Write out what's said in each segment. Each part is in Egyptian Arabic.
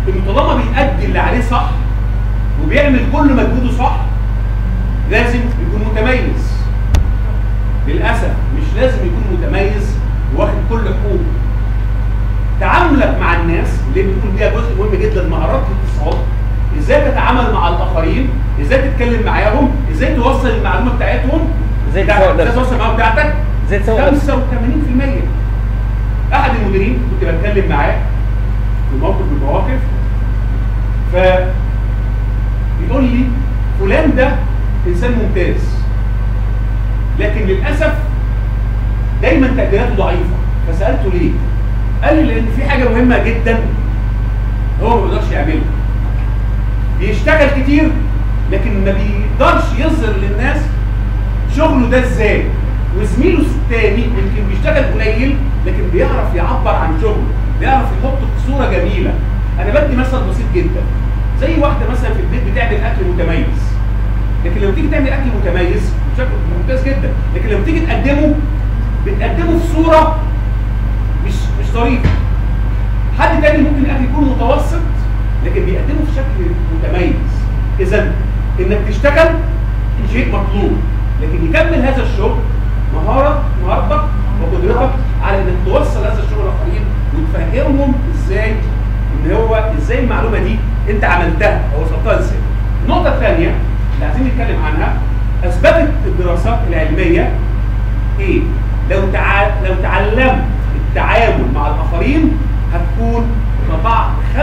انه طالما بيأدي اللي عليه صح وبيعمل كل مجهوده صح لازم يكون متميز للاسف مش لازم يكون متميز واخد كل حقوقه تعاملك مع الناس اللي بيكون فيها جزء مهم جدا مهارات الاتصال ازاي تتعامل مع الاخرين ازاي تتكلم معاهم ازاي توصل المعلومه بتاعتهم ازاي بتاعتك، تسوق ازاي نفسك. توصل المعلومه بتاعتك ازاي تسوق نفسك 85% احد المديرين كنت بتكلم معاه في موقف من المواقف ف بيقول لي فلان ده انسان ممتاز لكن للاسف دايما تقديراته ضعيفه فسالته ليه؟ قال لي لان في حاجه مهمه جدا هو ما بيقدرش يعملها بيشتغل كتير لكن ما بيقدرش يظهر للناس شغله ده ازاي وزميله التاني يمكن بيشتغل قليل لكن بيعرف يعبر عن شغله بيعرف يحطه في صوره جميله انا بدي مثل بسيط جدا زي واحده مثلا في البيت بتعمل اكل متميز لكن لما تيجي تعمل اكل متميز بشكل ممتاز جدا لكن لما تيجي تقدمه بتقدمه في صوره مش مش ظريفه حد تاني ممكن الاكل يكون متوسط لكن بيقدمه في شكل متميز اذا انك تشتغل شيء مطلوب لكن يكمل هذا الشغل مهاره مهارتك وقدرتك على انك توصل هذا الشغل للاخرين وتفهمهم ازاي ان هو ازاي المعلومه دي انت عملتها او وصلتها ازاي. النقطه الثانيه اللي عايزين نتكلم عنها اثبتت الدراسات العلميه ايه؟ لو تع... لو تعلمت التعامل مع الاخرين هتكون قطعت 85%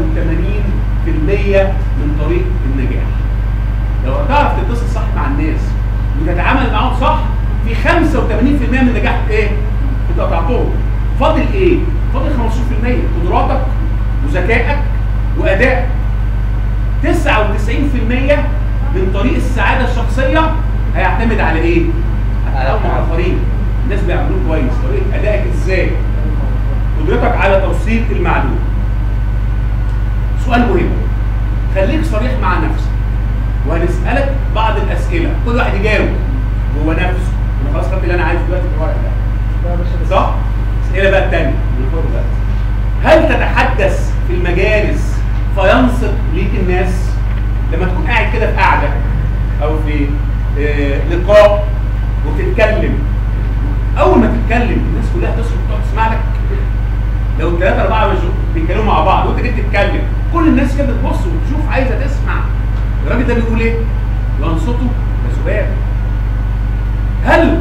من طريق النجاح. لو هتعرف تتصل صح مع الناس وتتعامل معاهم صح في 85% من النجاح ايه؟ انت قطعتهم. فاضل ايه؟ فاضل 15% قدراتك وذكائك وادائك. 99% من طريق السعاده الشخصيه هيعتمد على ايه؟ على التعامل مع الاخرين. الناس بيعملوه كويس، طريقه ادائك ازاي؟ قدرتك على توصيل المعلومه. سؤال مهم خليك صريح مع نفسك وهنسالك بعض الاسئله كل واحد يجاوب هو نفسه انا خلاص خدت اللي انا عايزه دلوقتي في الورق ده صح؟ الاسئله بقى الثانيه هل تتحدث في المجالس فينصت ليك الناس لما تكون قاعد كده في قعده او في آه، لقاء وتتكلم اول ما تتكلم الناس كلها تصرف وتقعد تسمع لك لو ثلاثة أربعة مش بيتكلموا مع بعض وأنت جيت تتكلم كل الناس كده بتبص وتشوف عايزة تسمع الراجل ده بيقول إيه؟ ينصته ده سؤال هل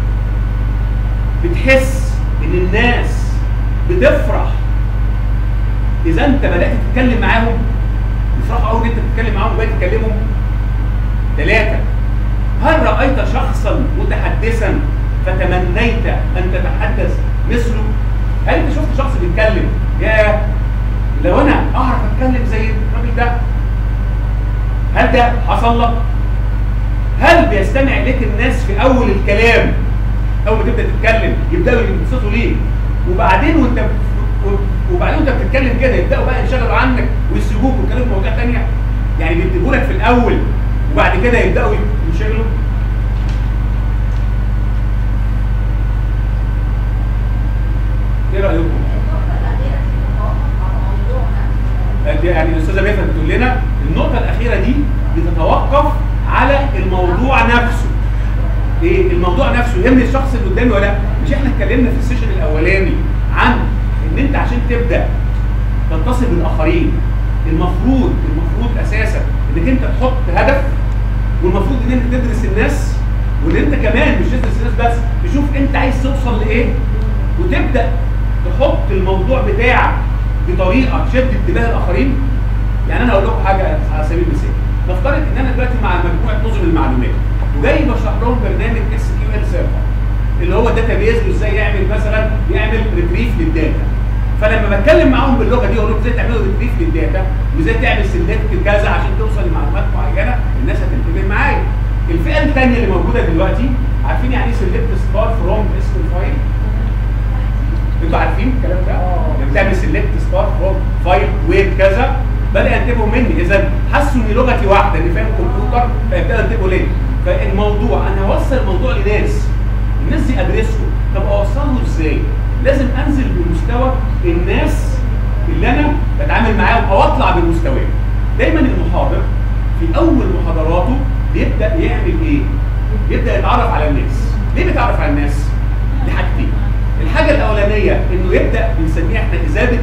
بتحس إن الناس بتفرح إذا أنت بدأت تتكلم معاهم يفرحوا قوي إن أنت بتتكلم معاهم وبقيت تكلمهم ثلاثة هل رأيت شخصا متحدثا فتمنيت أن تتحدث مثله؟ هل أنت شفت شخص بيتكلم يا لو أنا أعرف أتكلم زي الراجل ده هل ده حصل لك؟ هل بيستمع لك الناس في أول الكلام أول ما تبدأ تتكلم يبدأوا ينصتوا ليك وبعدين وأنت وبعدين وأنت بتتكلم كده يبدأوا بقى ينشغلوا عنك ويسيبوك ويتكلموا في مواضيع تانية يعني بيديهولك في الأول وبعد كده يبدأوا ينشغلوا ايه رايكم؟ دي يعني الاستاذه ميفا بتقول لنا النقطه الاخيره دي بتتوقف على الموضوع نفسه ايه الموضوع نفسه يهمني الشخص اللي قدامي ولا لا مش احنا اتكلمنا في السيشن الاولاني عن ان انت عشان تبدا تتصل بالاخرين المفروض المفروض اساسا انك انت تحط هدف والمفروض ان انت تدرس الناس وان انت كمان مش تدرس الناس بس تشوف انت عايز توصل لايه وتبدا تحط الموضوع بتاعك بطريقه تشد انتباه الاخرين يعني انا اقول لكم حاجه على سبيل المثال نفترض ان انا دلوقتي مع مجموعه نظم المعلومات وجاي بشرح لهم برنامج اس كيو ال سيرفر اللي هو داتا بيز وازاي يعمل مثلا يعمل ريتريف للداتا فلما بتكلم معاهم باللغه دي اقول لهم ازاي تعملوا ريتريف للداتا وازاي تعمل سيلكت كذا عشان توصل لمعلومات معينه الناس هتنتبه معايا الفئه الثانيه اللي موجوده دلوقتي عارفين يعني ايه سيلكت ستار فروم اسم الفايل انتوا عارفين الكلام ده؟ لما بتعمل سيلكت ستار فروم فايل ويت كذا بدا ينتبهوا مني اذا حسوا ان لغتي واحده اني فاهم كمبيوتر فيبداوا ينتبهوا ليا فالموضوع انا اوصل الموضوع لناس الناس دي ادرسهم طب اوصله ازاي؟ لازم انزل بمستوى الناس اللي انا بتعامل معاهم او اطلع بمستواهم دايما المحاضر في اول محاضراته بيبدا يعمل ايه يبدا يتعرف على الناس ليه بيتعرف على الناس لحاجتين الحاجه الاولانيه انه يبدا بنسميها احنا اذابه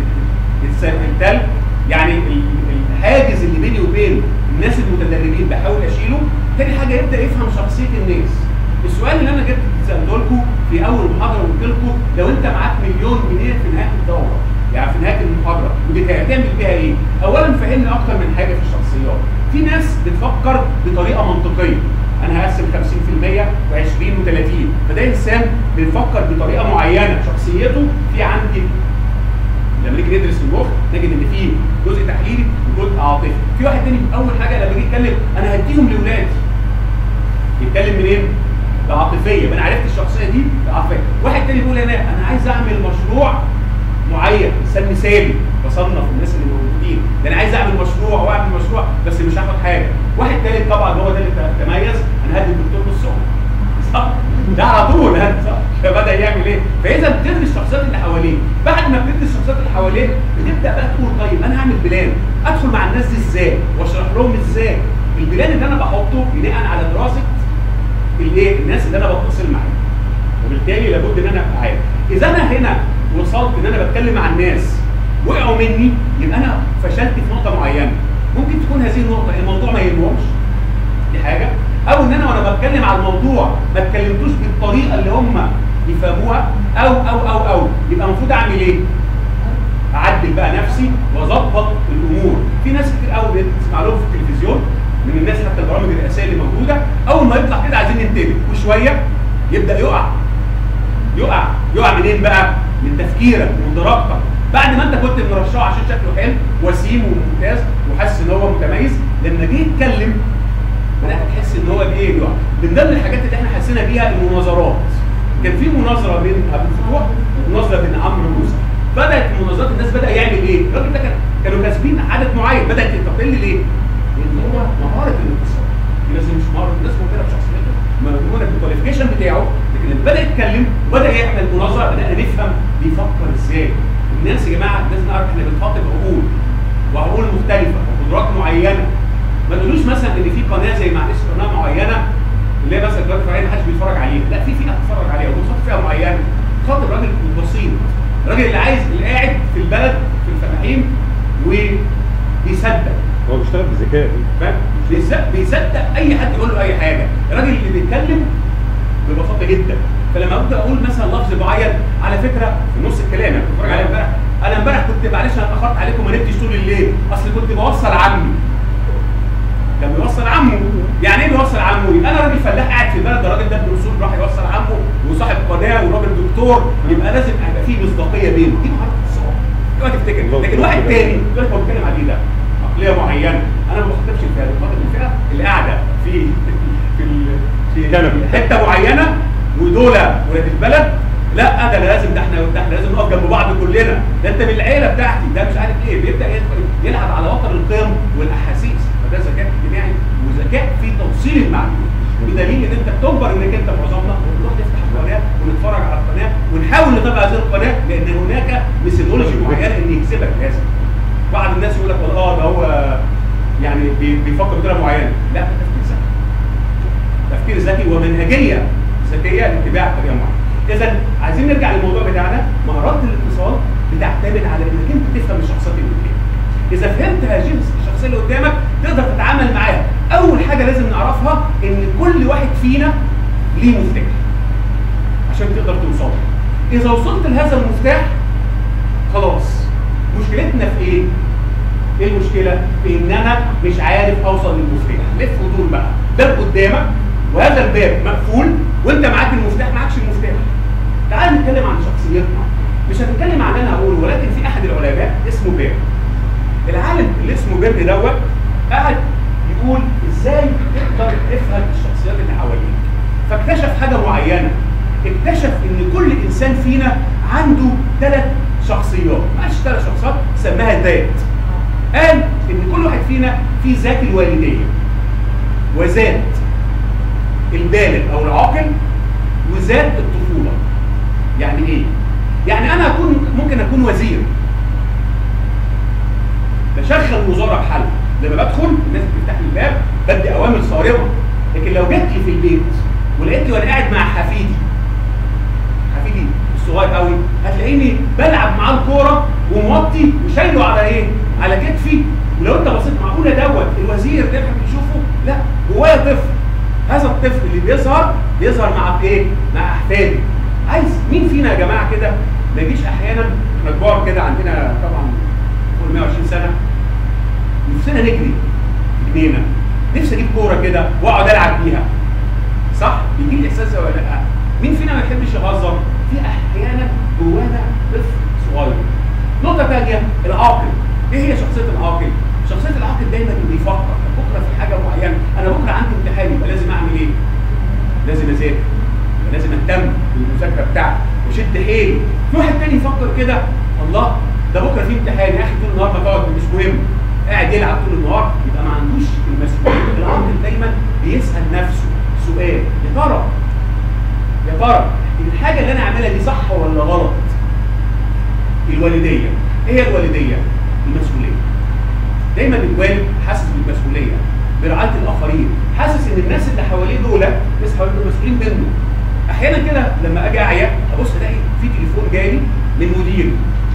التل يعني الحاجز اللي بيني وبين الناس المتدربين بحاول اشيله تاني حاجه يبدا يفهم شخصيه الناس السؤال اللي انا جبت سالته لكم في اول محاضره قلت لكم لو انت معاك مليون جنيه في نهايه الدوره يعني في نهايه المحاضره هتعمل بيها ايه؟ اولا فهمني اكتر من حاجه في الشخصيات في ناس بتفكر بطريقه منطقيه انا هقسم 50% و20 و30 فده انسان بيفكر بطريقه معينه شخصيته في عندي لما نيجي ندرس المخ نجد ان في جزء تحليلي وجزء عاطفي في واحد تاني اول حاجه لما يجي يتكلم انا هديهم لاولادي يتكلم منين بعاطفيه يبقى انا عرفت الشخصيه دي بعاطفيه واحد تاني يقول انا انا عايز اعمل مشروع معين مثال مثالي بصنف الناس اللي موجودين ده انا عايز اعمل مشروع واعمل مشروع بس مش هاخد حاجه واحد تالت طبعا هو ده اللي تميز انا هدي الدكتور نص صح ده على طول ها فبدا يعمل ايه فاذا بتدرس الشخصيات اللي حواليك بعد ما بتدرس الشخصيات اللي حواليك بتبدا بقى تقول طيب انا هعمل بلان ادخل مع الناس دي ازاي واشرح لهم ازاي البلان اللي انا بحطه بناء على دراسه الايه الناس اللي انا بتصل معاهم وبالتالي لابد ان انا ابقى عارف اذا انا هنا وصلت ان انا بتكلم مع الناس وقعوا مني يبقى انا فشلت في نقطه معينه ممكن تكون هذه النقطه الموضوع ما يهمهمش دي حاجه او ان انا وانا بتكلم على الموضوع ما اتكلمتوش بالطريقه اللي هم يفهموها او او او او يبقى المفروض اعمل ايه؟ اعدل بقى نفسي واظبط الامور في ناس كتير قوي بتسمع لهم في التلفزيون من الناس حتى البرامج الرئاسيه اللي موجوده اول ما يطلع كده عايزين ننتبه وشويه يبدا يقع يقع يقع منين بقى؟ من تفكيرك من دراستك بعد ما انت كنت مرشحه عشان شكله حلو وسيم وممتاز وحاسس ان هو متميز لما جه يتكلم بدات تحس ان هو بايه يقع من ضمن الحاجات اللي احنا حسينا بيها المناظرات كان في مناظره بين ابو الفتوح ومناظره بين عمرو موسى بدات المناظرات الناس بدا يعمل ايه؟ الراجل ده كان كانوا كاسبين عدد معين بدات تقل ليه؟ لان هو مهاره الاتصال الناس مش مهاره الناس مهتمه بشخصيته مجنونه بالكواليفيكيشن بتاعه لكن لما بدا يتكلم وبدا يعمل مناظره بدانا نفهم بيفكر ازاي الناس يا جماعه لازم نعرف احنا بنخاطب عقول وعقول مختلفه وقدرات معينه ما تقولوش مثلا ان في قناه زي معلش قناه معينه اللي هي مثلا دلوقتي ما حدش بيتفرج عليها لا في فئه بتتفرج عليها وبتخاطب فئه معينه خاطب راجل بسيط الراجل اللي عايز اللي قاعد في البلد في الفلاحين وبيصدق هو بيشتغل بذكاء فاهم بيصدق اي حد يقول له اي حاجه الراجل اللي بيتكلم ببساطه جدا فلما ابدا اقول مثلا لفظ معين على فكره في نص الكلام انا كنت بتفرج عليه امبارح انا امبارح كنت معلش انا اتاخرت عليكم ما نمتش طول الليل اصل كنت بوصل عمي كان بيوصل عمه يعني ايه بيوصل عمه يبقى انا راجل فلاح قاعد في البلد الراجل ده ابن اصول راح يوصل عمه وصاحب قناه وراجل دكتور يبقى لازم يبقى في مصداقيه بينه دي مهاره اتصال اوعى تفتكر لكن واحد تاني يقول لك هو بيتكلم على ايه ده عقليه معينه انا ما بخاطبش الفئه بخاطب الفئه اللي قاعده في في في حته معينه ودول ولاد البلد لا ده لازم ده احنا ده احنا لازم نقف جنب بعض كلنا ده انت من العيله بتاعتي ده مش عارف ايه بيبدا يلعب على وتر القيم والاحاسيس فده ذكاء اجتماعي وذكاء في توصيل المعلومات بدليل ان انت بتجبر انك انت معظمنا نروح نفتح القناه ونتفرج على القناه ونحاول نتابع هذه القناه لان هناك ميثودولوجي معينه ان يكسبك لازم بعض الناس يقول لك اه ده هو يعني بيفكر بطريقه معينه لا ده تفكير ذكي تفكير ذكي ومنهجيه ذكيه لاتباع طريقه معينه اذا عايزين نرجع للموضوع بتاعنا مهارات الاتصال بتعتمد على انك انت تفهم الشخصيات اللي قدامك اذا فهمت هذه الشخصيه اللي قدامك تقدر تتعامل معاها اول حاجه لازم نعرفها ان كل واحد فينا ليه مفتاح عشان تقدر توصل اذا وصلت لهذا المفتاح خلاص مشكلتنا في ايه ايه المشكله في ان انا مش عارف اوصل للمفتاح لف ودور بقى باب قدامك وهذا الباب مقفول وانت معاك المفتاح معكش المفتاح تعال نتكلم عن شخصيتنا مش هنتكلم عن انا اقوله ولكن في احد العلماء اسمه بير العالم اللي اسمه بير دوت قاعد يقول ازاي تقدر تفهم الشخصيات اللي حواليك فاكتشف حاجه معينه اكتشف ان كل انسان فينا عنده ثلاث شخصيات معلش ثلاث شخصيات سماها ذات قال ان كل واحد فينا في ذات الوالديه وذات البالغ او العاقل وذات الطفوله يعني ايه يعني انا اكون ممكن اكون وزير بشغل وزاره بحل لما بدخل الناس بتفتح لي الباب بدي اوامر صارمه لكن لو جيت لي في البيت ولقيتني وانا قاعد مع حفيدي حفيدي الصغير قوي هتلاقيني بلعب معاه الكوره وموطي وشايله على ايه؟ على كتفي ولو انت بصيت معقوله دوت الوزير اللي احنا بنشوفه لا جوايا طفل هذا الطفل اللي بيظهر بيظهر مع ايه؟ مع احفادي عايز مين فينا يا جماعه كده ما يجيش احيانا احنا كبار كده عندنا طبعا فوق 120 سنه نفسنا نجري في جنينه نفسي اجيب كوره كده واقعد العب بيها صح؟ بيجي لي احساس ده ولا لا؟ مين فينا ما يحبش يهزر؟ في احيانا جوانا طفل صغير. نقطة ثانية العاقل. ايه هي شخصية العاقل؟ شخصية العاقل دايما اللي بيفكر طب بكره في حاجة معينة، أنا بكره عندي امتحان يبقى لازم أعمل إيه؟ لازم أذاكر. يبقى لازم أهتم بالمذاكرة بتاعتي وأشد حيلي. في واحد تاني يفكر كده الله ده بكره في امتحان يا أخي طول النهار ما تقعد مش مهم. قاعد يلعب طول النهار يبقى ما عندوش المسؤولية. العاقل دايما بيسأل نفسه سؤال يا ترى يا ترى الحاجه اللي انا اعملها دي صح ولا غلط الوالديه ايه هي الوالديه المسؤوليه دايما الوالد حاسس بالمسؤوليه برعايه الاخرين حاسس ان الناس اللي حواليه دول ناس حواليه دول مسؤولين منه احيانا كده لما اجي اعيا ابص الاقي في تليفون جالي من مديري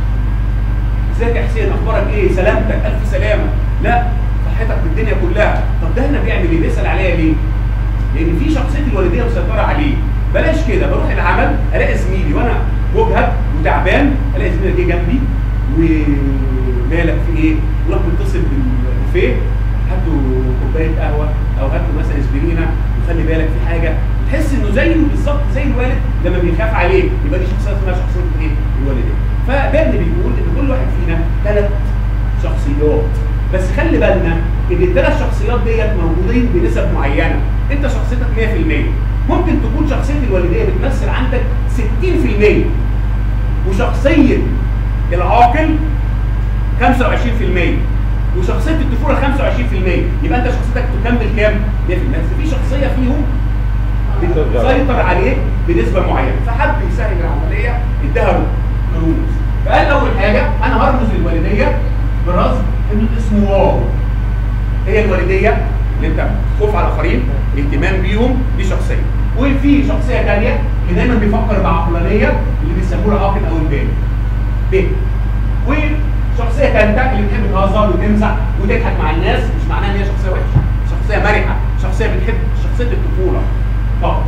ازيك يا حسين اخبارك ايه سلامتك الف سلامه لا صحتك بالدنيا كلها طب ده هنا بيعمل ايه بيسال عليا ليه لان في شخصيه الوالديه مسيطره عليه بلاش كده بروح العمل الاقي زميلي وانا مجهد وتعبان الاقي زميلي جه جنبي ومالك في ايه؟ وراح متصل بالبوفيه هاتوا كوبايه قهوه او هاتوا مثلا اسبرينا وخلي بالك في حاجه تحس انه زيه بالظبط زي الوالد لما بيخاف عليه يبقى دي شخصيه اسمها شخصيه ايه؟ الوالدين. فبيرن بيقول ان كل واحد فينا ثلاث شخصيات بس خلي بالنا ان الثلاث شخصيات ديت موجودين بنسب معينه انت شخصيتك 100% ممكن تكون شخصيه الوالديه بتمثل عندك 60% وشخصيه العاقل 25% وشخصيه الطفوله 25% يبقى انت شخصيتك تكمل كام 100% بس في شخصيه فيهم بتسيطر عليه بنسبه معينه فحب يسهل العمليه اداها رموز فقال اول حاجه انا هرمز للوالديه برمز انه اسمه واو هي الوالديه اللي انت خوف على الاخرين اهتمام بيهم دي شخصيه وفي شخصيه ثانيه اللي دايما بيفكر بعقلانيه اللي بيسموه العاقل او البالغ ب وشخصيه ثالثه اللي بتحب تهزر وتمزح وتضحك مع الناس مش معناها ان هي شخصيه وحشه شخصيه مرحه شخصيه بتحب شخصيه الطفوله فقط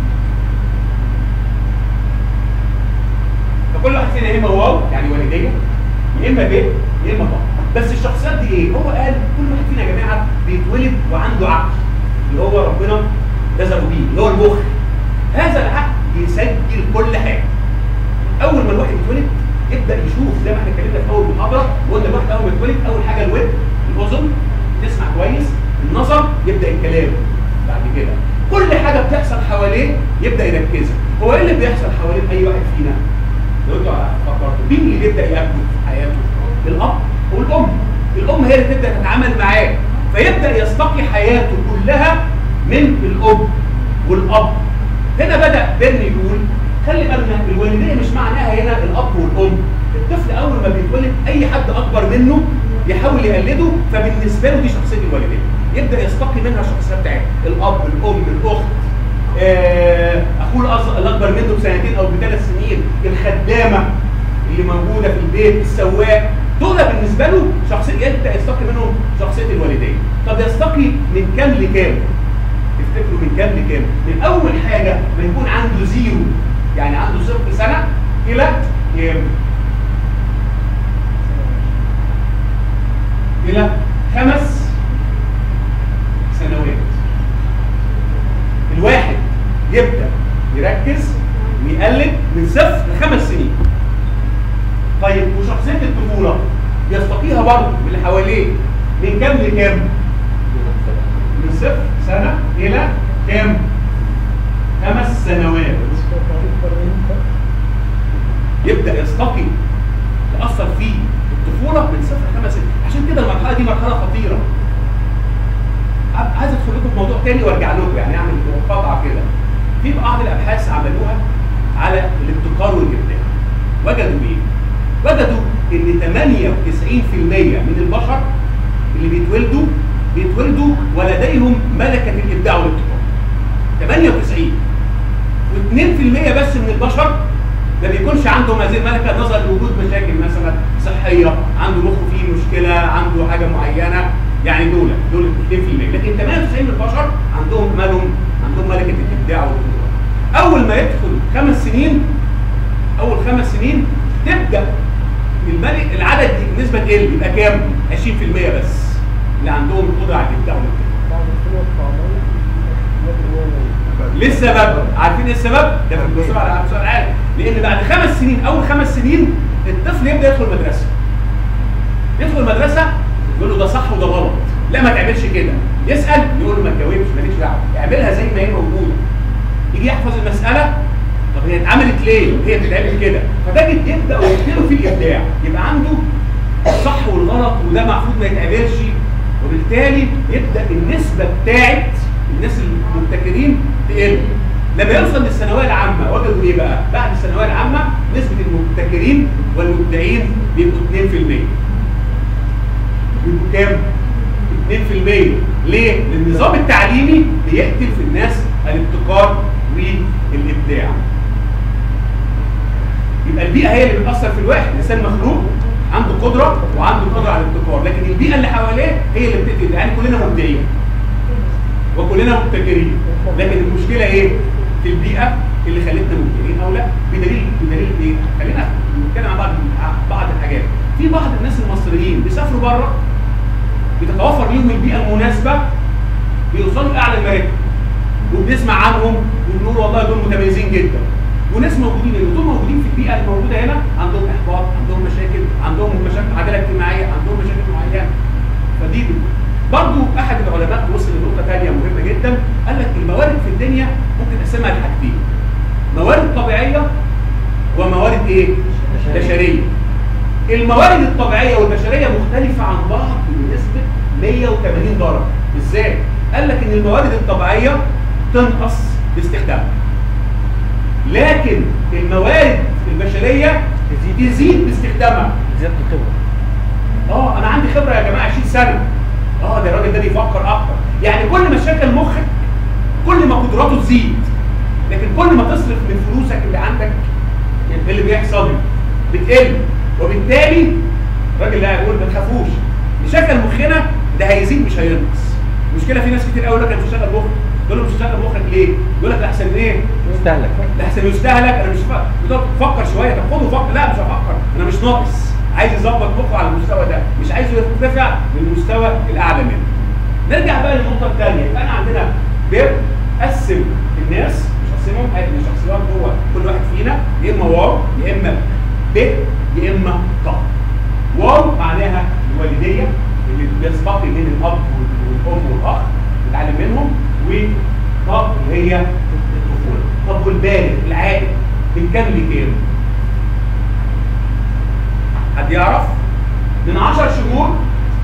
فكل واحد فينا يا اما واو يعني والديه يا اما ب يا اما طه بس الشخصيات دي ايه؟ هو قال كل واحد فينا يا جماعه بيتولد وعنده عقل اللي هو ربنا رزقه بيه اللي هو المخ هذا العقل بيسجل كل حاجه اول ما الواحد يتولد يبدا يشوف زي ما احنا اتكلمنا في اول محاضره وقلنا الواحد اول ما يتولد اول حاجه الود الاذن تسمع كويس النظر يبدا الكلام بعد كده كل حاجه بتحصل حواليه يبدا يركزها هو ايه اللي بيحصل حوالين اي واحد فينا لو انتوا فكرتوا مين اللي بيبدا ياكل في حياته الاب والام الام هي اللي تبدا تتعامل معاه فيبدا يستقي حياته كلها من الاب والاب هنا بدا بيرن يقول خلي بالنا الوالديه مش معناها هنا الاب والام الطفل اول ما بيتولد اي حد اكبر منه يحاول يقلده فبالنسبه له دي شخصيه الوالديه يبدا يستقي منها الشخصيه بتاعته الاب الام الاخت آه، اخوه الأص- الاكبر منه بسنتين او بثلاث سنين الخدامه اللي موجوده في البيت السواق دول بالنسبه له شخصيه يبدا يستقي منهم شخصيه الوالدين طب يستقي من كام لكام تفتكروا من كام لكام من اول حاجه ما يكون عنده زيرو يعني عنده صفر سنه الى كام الى خمس سنوات الواحد يبدا يركز ويقلد من صفر لخمس سنين طيب وشخصيه الطفوله يستقيها برضه من اللي حواليه من كام لكام؟ من صفر سنه الى كام؟ خمس سنوات يبدا يستقي تاثر فيه الطفوله من صفر لخمس سنين عشان كده المرحله دي مرحله خطيره عايز ادخل لكم في موضوع تاني وارجع لكم يعني اعمل مقاطعه كده في بعض الابحاث عملوها على الابتكار والابداع وجدوا ايه؟ وجدوا ان 98% من البشر اللي بيتولدوا بيتولدوا ولديهم ملكه الابداع والابتكار 98 و2% بس من البشر ما بيكونش عندهم هذه الملكه نظرا لوجود مشاكل مثلا صحيه عنده مخه فيه مشكله عنده حاجه معينه يعني دول دول 2% لكن 98 من البشر عندهم مالهم عندهم ملكه الابداع والابتكار اول ما يدخل خمس سنين اول خمس سنين تبدا الملك العدد دي النسبه تقل يبقى كام 20% بس اللي عندهم القدره على الابداع والابتكار بعد السنة الطعمية ليه السبب؟ عارفين ايه السبب؟ ده في السؤال على سؤال عالي لان بعد خمس سنين اول خمس سنين الطفل يبدا يدخل مدرسه يدخل المدرسه يقول له ده صح وده غلط لا ما تعملش كده يسال يقول له ما تجاوبش ماليش دعوه اعملها زي ما هي موجوده يجي يحفظ المساله طب هي اتعملت ليه؟ هي بتتعمل كده فتجد يبدا ويبتدوا في الابداع يبقى عنده الصح والغلط وده المفروض ما يتعملش وبالتالي يبدا النسبه بتاعت الناس المبتكرين تقل لما يوصل للثانويه العامه وجدوا ايه بقى؟ بعد الثانويه العامه نسبه المبتكرين والمبدعين بيبقوا 2% بيبقوا كام؟ 2% ليه؟ لان النظام التعليمي بيقتل في الناس الابتكار والابداع يبقى البيئه هي اللي بتاثر في الواحد الانسان مخلوق عنده قدره وعنده قدره على الابتكار لكن البيئه اللي حواليه هي اللي بتقتل يعني كلنا مبدعين وكلنا مبتكرين لكن المشكله ايه في البيئه اللي خلتنا مبتكرين او لا بدليل بدليل ايه خلينا نتكلم عن بعض بعض الحاجات في بعض الناس المصريين بيسافروا بره بتتوفر لهم البيئه المناسبه بيوصلوا لاعلى المراتب وبنسمع عنهم وبنقول والله دول متميزين جدا وناس موجودين اللي دول موجودين في البيئه الموجوده هنا عندهم احباط عندهم مشاكل عندهم مشاكل عداله اجتماعيه عندهم مشاكل معينه فدي برضو احد العلماء وصل لنقطه ثانيه مهمه جدا قال لك الموارد في الدنيا ممكن نقسمها لحاجتين موارد طبيعيه وموارد ايه بشريه الموارد الطبيعيه والبشريه مختلفه عن بعض بنسبه 180 درجه ازاي قال لك ان الموارد الطبيعيه تنقص باستخدامها لكن الموارد البشريه تزيد, تزيد باستخدامها زيادة الخبرة اه انا عندي خبره يا جماعه 20 سنه اه ده الراجل ده بيفكر اكتر يعني كل ما شكل مخك كل ما قدراته تزيد لكن كل ما تصرف من فلوسك اللي عندك اللي بيحصل بتقل وبالتالي الراجل ده هيقول ما تخافوش شكل مخنا ده هيزيد مش هينقص المشكله في ناس كتير قوي لك انا مش هشغل مخك تقول له مش هشغل مخك ليه؟ يقول لك ده احسن ايه؟ مستهلك ده احسن يستهلك انا مش فا... بتقعد تفكر شويه طب خده فكر لا مش هفكر انا مش ناقص عايز يظبط مخه على المستوى ده مش عايزه يرتفع للمستوى الاعلى منه نرجع بقى للنقطه الثانيه يبقى انا عندنا بقسم الناس مش هقسمهم ادي شخصيات جوه كل واحد فينا يا اما واو يا اما ب يا اما ط واو معناها الوالديه اللي بيسبقي بين الاب والام والاخ نتعلم منهم وط اللي هي الطفوله طب والبالغ العاقل من كام لكام؟ حد يعرف؟ من 10 شهور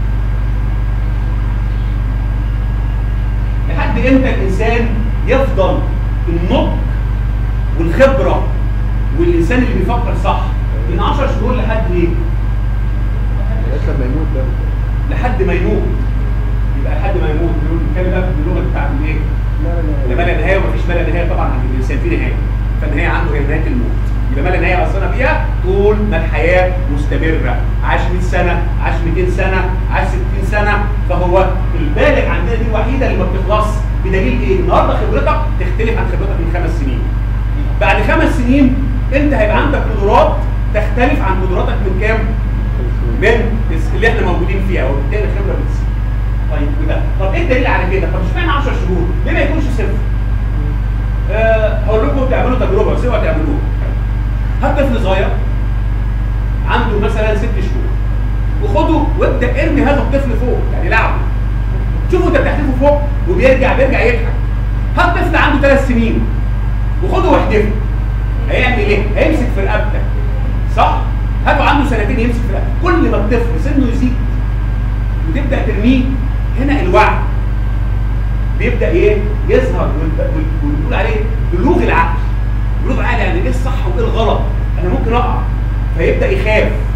لحد امتى الانسان يفضل النضج والخبره والانسان اللي بيفكر صح من 10 شهور لحد ايه؟ لسه لما يموت ده لحد ما يموت يبقى لحد ما يموت بنقول بنتكلم بقى باللغه بتاعت الايه؟ لا ما لا نهايه ومفيش ما لا نهايه طبعا عند الانسان في نهايه فالنهايه عنده هي نهايه الموت يبقى ما لا نهايه اصلنا بيها طول ما الحياه مستمره عاش 100 سنه عاش 200 سنه عاش 60 سنه فهو البالغ عندنا دي الوحيده اللي ما بتخلص بدليل ايه؟ النهارده خبرتك تختلف عن خبرتك من خمس سنين بعد خمس سنين انت هيبقى عندك قدرات تختلف عن قدراتك من كام؟ من اللي احنا موجودين فيها وبالتالي الخبره بتزيد. طيب وده طب ايه الدليل على كده؟ طب اشمعنى 10 شهور؟ ليه ما يكونش صفر؟ أه هقول لكم تعملوا تجربه بس اوعوا تعملوها. هات طفل صغير عنده مثلا ست شهور وخده وابدا ارمي هذا الطفل فوق يعني لعبه. شوفوا انت بتحدفه فوق وبيرجع بيرجع يضحك. هات طفل عنده ثلاث سنين وخده واحدفه. هيعمل ايه؟ هيمسك في رقبتك. صح؟ هاتوا عنده سنتين يمسك في رقبتك. كل ما الطفل سنه يزيد وتبدا ترميه هنا الوعي بيبدا ايه يظهر ونقول عليه بلوغ العقل بلوغ العقل يعني ايه الصح وايه الغلط انا ممكن اقع فيبدا يخاف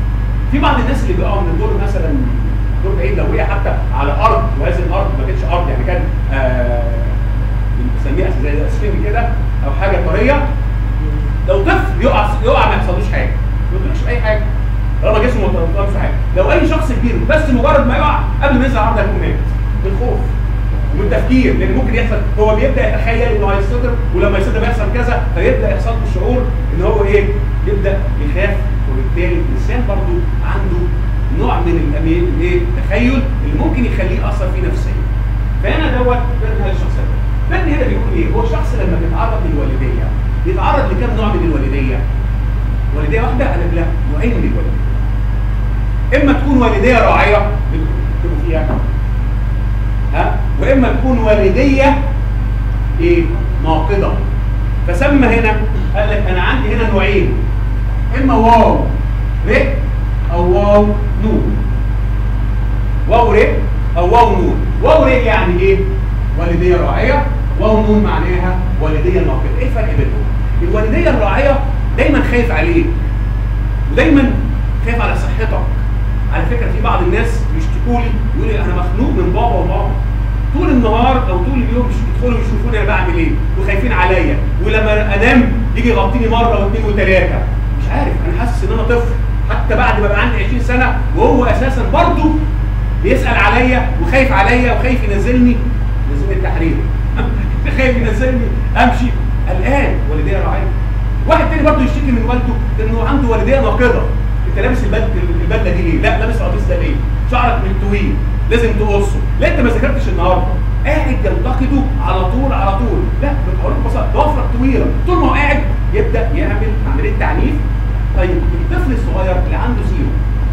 في بعض الناس اللي بيقعوا من الدور مثلا دور بعيد لو هي حتى على ارض وهذه الارض ما كانتش ارض يعني كان آه بنسميها زي اسفنج كده او حاجه طريه لو طفل يقع يقع ما يحصلوش حاجه ما يقولش اي حاجه طالما جسمه ما طلبش حاجه لو اي شخص كبير بس مجرد ما يقع قبل ما ينزل العرض هيكون مات من الخوف ومن التفكير لان ممكن يحصل هو بيبدا يتخيل انه هيصطدم ولما يصطدم يحصل كذا فيبدا يحصل له شعور ان هو ايه يبدا يخاف وبالتالي الانسان برضه عنده نوع من الأمي- الايه التخيل اللي ممكن يخليه ياثر فيه نفسيا فهنا دوت بيرن هذا الشخص ده بيرن هنا بيقول ايه هو الشخص لما بيتعرض للوالديه بيتعرض لكام نوع من الوالديه والديه واحده انا لا نوعين من الوالديه اما تكون والديه راعيه بتكتبوا فيها ها واما تكون والديه ايه ناقضه فسمى هنا قال لك انا عندي هنا نوعين اما واو ر او واو نون واو ر او واو نون واو ر يعني ايه والديه راعيه واو نون معناها والديه ناقضه ايه الفرق بينهم الوالديه الراعيه دايما خايف عليك ودايما خايف على صحتك على فكره في بعض الناس بيشتكوا لي يقول لي انا مخنوق من بابا وماما طول النهار او طول اليوم مش يدخلوا يشوفوني انا بعمل ايه وخايفين عليا ولما انام يجي يغطيني مره واثنين وثلاثه مش عارف انا حاسس ان انا طفل حتى بعد ما بقى عندي 20 سنه وهو اساسا برضه بيسال عليا وخايف عليا وخايف ينزلني ينزلني التحرير خايف ينزلني امشي قلقان والديه راعيه واحد تاني برضه يشتكي من والده انه عنده والديه ناقضه انت لابس البدله البدله دي ليه؟ لا لابس القميص ده ليه؟ شعرك من طويل لازم تقصه لا انت ما ذاكرتش النهارده قاعد ينتقده على طول على طول لا بقول لك ببساطه ضوافرك طويله طول ما هو قاعد يبدا يعمل عمليه تعنيف طيب الطفل الصغير اللي عنده زيرو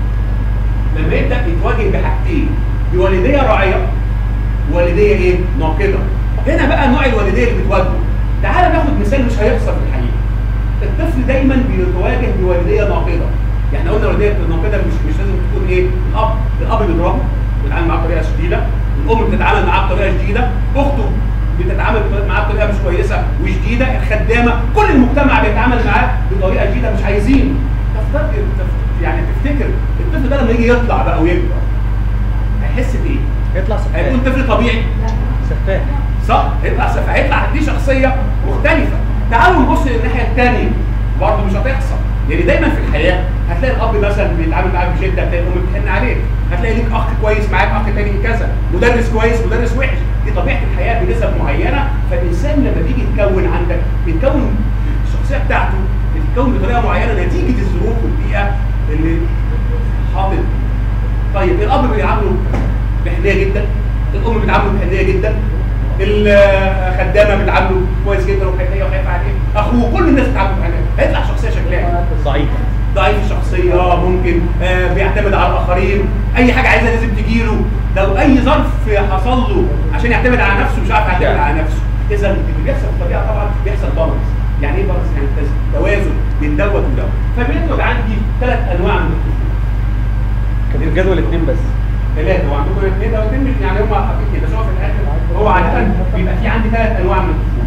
لما يبدا يتواجه بحاجتين بوالديه راعيه ووالديه ايه؟ ناقضه هنا بقى نوع الوالديه اللي بتواجهه تعال ناخد مثال مش هيحصل في الحقيقه الطفل دايما بيتواجه بوالديه ناقضه يعني قلنا والديه الناقضه مش مش لازم تكون ايه الاب الاب بيضربه بيتعامل معاه بطريقه شديده الام بتتعامل معاه بطريقه شديده اخته بتتعامل معاه بطريقه مش كويسه وشديده الخدامه كل المجتمع بيتعامل معاه بطريقه شديده مش عايزين تفتكر تف- يعني تفتكر الطفل ده لما يجي يطلع بقى ويكبر هيحس بايه؟ يطلع هيكون سفاح طفل طبيعي سفاح صح هيطلع سف... هيطلع دي شخصيه مختلفه تعالوا نبص للناحيه الثانيه برضه مش هتحصل يعني دايما في الحياه هتلاقي الاب مثلا بيتعامل معاك بشده هتلاقي الام بتحن عليك هتلاقي ليك اخ كويس معاك اخ تاني كذا مدرس كويس مدرس وحش دي طبيعه الحياه بنسب معينه فالانسان لما بيجي يتكون عندك بيتكون الشخصيه بتاعته بتتكون بطريقه معينه نتيجه الظروف والبيئه اللي حاطط طيب الاب بيعامله بحنيه جدا الام بتعامله بحنيه جدا الخدامه بتعامله كويس جدا وحنيه وخايفه عليه اخوه كل الناس بتعامله بحنيه هيطلع شخصيه شكلها ضعيف ضعيف الشخصيه ممكن آه بيعتمد على الاخرين اي حاجه عايزها لازم تجيله لو اي ظرف حصل له عشان يعتمد على نفسه مش عارف يعتمد على نفسه اذا اللي بيحصل في الطبيعه طبعا بيحصل بالانس يعني ايه بالانس يعني تز- توازن بين دوت ودوت فبينتج عندي ثلاث انواع من الطفوله كان في الجدول اتنين بس ثلاثه وعندكم اثنين او اثنين مش يعني هم حاطين كده بس هو في الاخر هو عاده بيبقى في عندي ثلاث انواع من الطفوله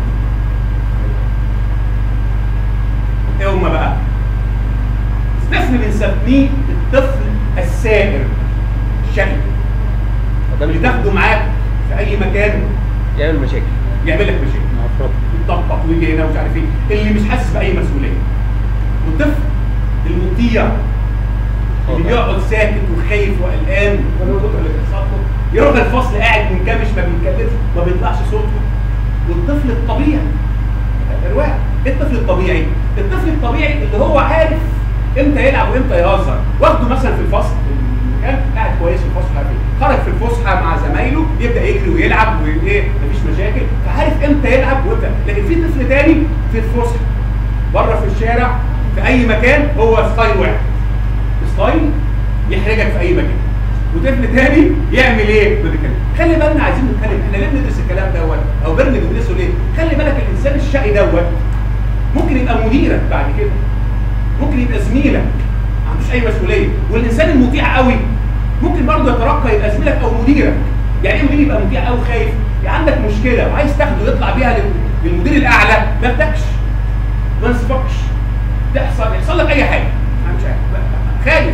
ايه هم بقى؟ الطفل بنسميه الطفل السائر الشقي ده مش اللي تاخده معاك في اي مكان يعمل مشاكل يعمل لك مشاكل مع افراد يتطبق ويجي هنا ومش عارف ايه اللي مش حاسس باي مسؤوليه والطفل المطيع اللي بيقعد ساكت وخايف وقلقان من الكتر اللي بتحصل له يروح الفصل قاعد منكمش ما بيتكلمش ما بيطلعش صوته والطفل الطبيعي الواحد ايه الطفل الطبيعي؟ الطفل الطبيعي اللي هو عارف امتى يلعب وامتى يهزر واخده مثلا في الفصل في المكان قاعد كويس في الفصل عارف إيه. خرج في الفسحه مع زمايله يبدا يجري ويلعب وايه مفيش مشاكل فعارف امتى يلعب وامتى لكن في طفل تاني في الفسحه بره في الشارع في اي مكان هو ستايل واحد ستايل يحرجك في اي مكان وطفل تاني يعمل ايه؟ ما بيتكلم خلي بالنا عايزين نتكلم احنا ليه بندرس الكلام دوت او برنامج بندرسه ليه؟ خلي بالك الانسان الشقي دوت ممكن يبقى مديرك بعد كده ممكن يبقى زميلك ما عندوش اي مسؤوليه والانسان المطيع قوي ممكن برضه يترقى يبقى زميلك او مديرك يعني ايه مدير يبقى مطيع قوي خايف يعني عندك مشكله وعايز تاخده يطلع بيها لل- للمدير الاعلى ما بدكش ما نسفكش تحصل يحصل لك اي حاجه انا مش عارف خايف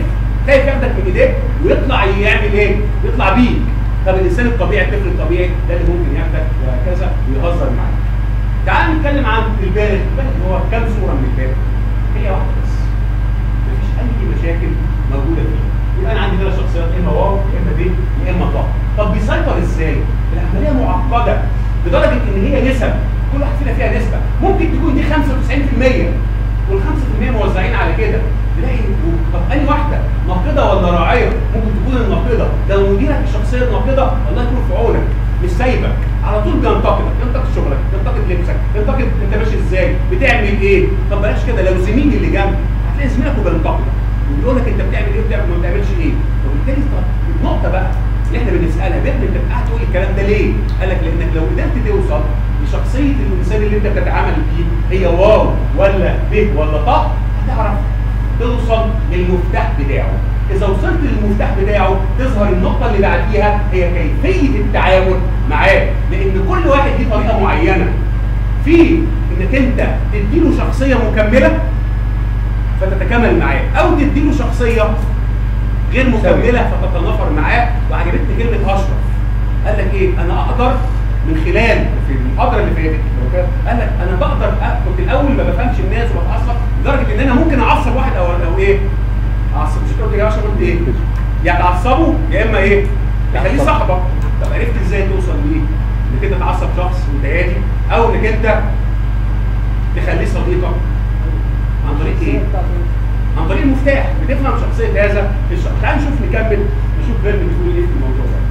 خايف ياخدك من ايديك ويطلع يعمل ايه؟ يطلع بيك طب الانسان الطبيعي الطفل الطبيعي ده اللي ممكن ياخدك وهكذا ويهزر معاك تعال نتكلم عن البالغ البالغ هو كم صوره من البالغ؟ هي واحده بس مفيش اي مشاكل موجوده فيه يبقى انا عندي ثلاث شخصيات يا اما واو يا اما ب يا اما طه طب بيسيطر ازاي؟ العمليه معقده لدرجه ان هي نسب كل واحد فينا فيها نسبه ممكن تكون دي 95% وال 5% موزعين على كده تلاقي طب انهي واحده ناقده ولا راعيه ممكن تكون الناقده لو مديرك الشخصيه الناقده الله يكون في عونك مش سايبك على طول بينتقدك ينتقد شغلك ينتقد لبسك ينتقد انت ماشي ازاي بتعمل ايه طب بلاش كده لو زميلي اللي جنبك هتلاقي زميلك وبينتقدك وبيقول لك انت بتعمل ايه وبتعمل ما بتعملش ايه وبالتالي طب النقطه بقى اللي احنا بنسالها بيت انت قاعد تقول الكلام ده ليه؟ قال لك لانك لو قدرت توصل لشخصيه الانسان اللي انت بتتعامل بيه هي واو ولا ب ولا ط هتعرف توصل للمفتاح بتاعه اذا وصلت للمفتاح بتاعه تظهر النقطه اللي بعديها هي كيفيه التعامل معاه لان كل واحد ليه طريقه معينه في انك انت تديله شخصيه مكمله فتتكامل معاه او تديله شخصيه غير مكمله فتتنافر معاه وعجبتني كلمه اشرف قال لك ايه انا اقدر من خلال في المحاضره اللي فاتت قال لك انا بقدر أ- كنت الاول ما بفهمش الناس وبتعصب لدرجه ان انا ممكن اعصب واحد او او ايه اعصب مش قلت يا اشرف قلت ايه يا تعصبه يا اما ايه تخليه صاحبك طب عرفت ازاي توصل ليه انك انت تعصب شخص وانت هادي او انك انت تخليه صديقك عن طريق ايه عن طريق المفتاح بتفهم شخصيه هذا الشخص تعال نشوف نكمل نشوف فيلم بيقول ايه في الموضوع ده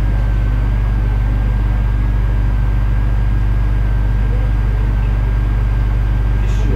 مفيش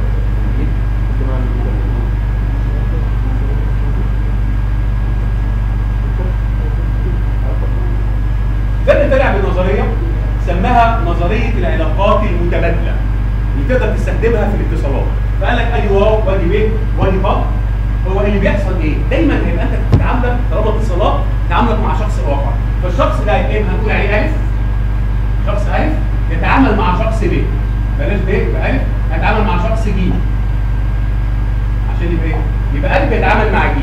فيلم طلع بنظريه سماها نظريه العلاقات المتبادله اللي تقدر تستخدمها في الاتصالات فقال لك ادي واو وادي ب وادي ب هو اللي بيحصل ايه؟ دايما هيبقى انت بتتعاملك طالما اتصالات تعاملك مع شخص اخر فالشخص ده يا اما هنقول عليه الف شخص الف يتعامل مع شخص ب بلاش ب يبقى الف هيتعامل مع شخص ج عشان يبقى ايه؟ يبقى الف يتعامل مع ج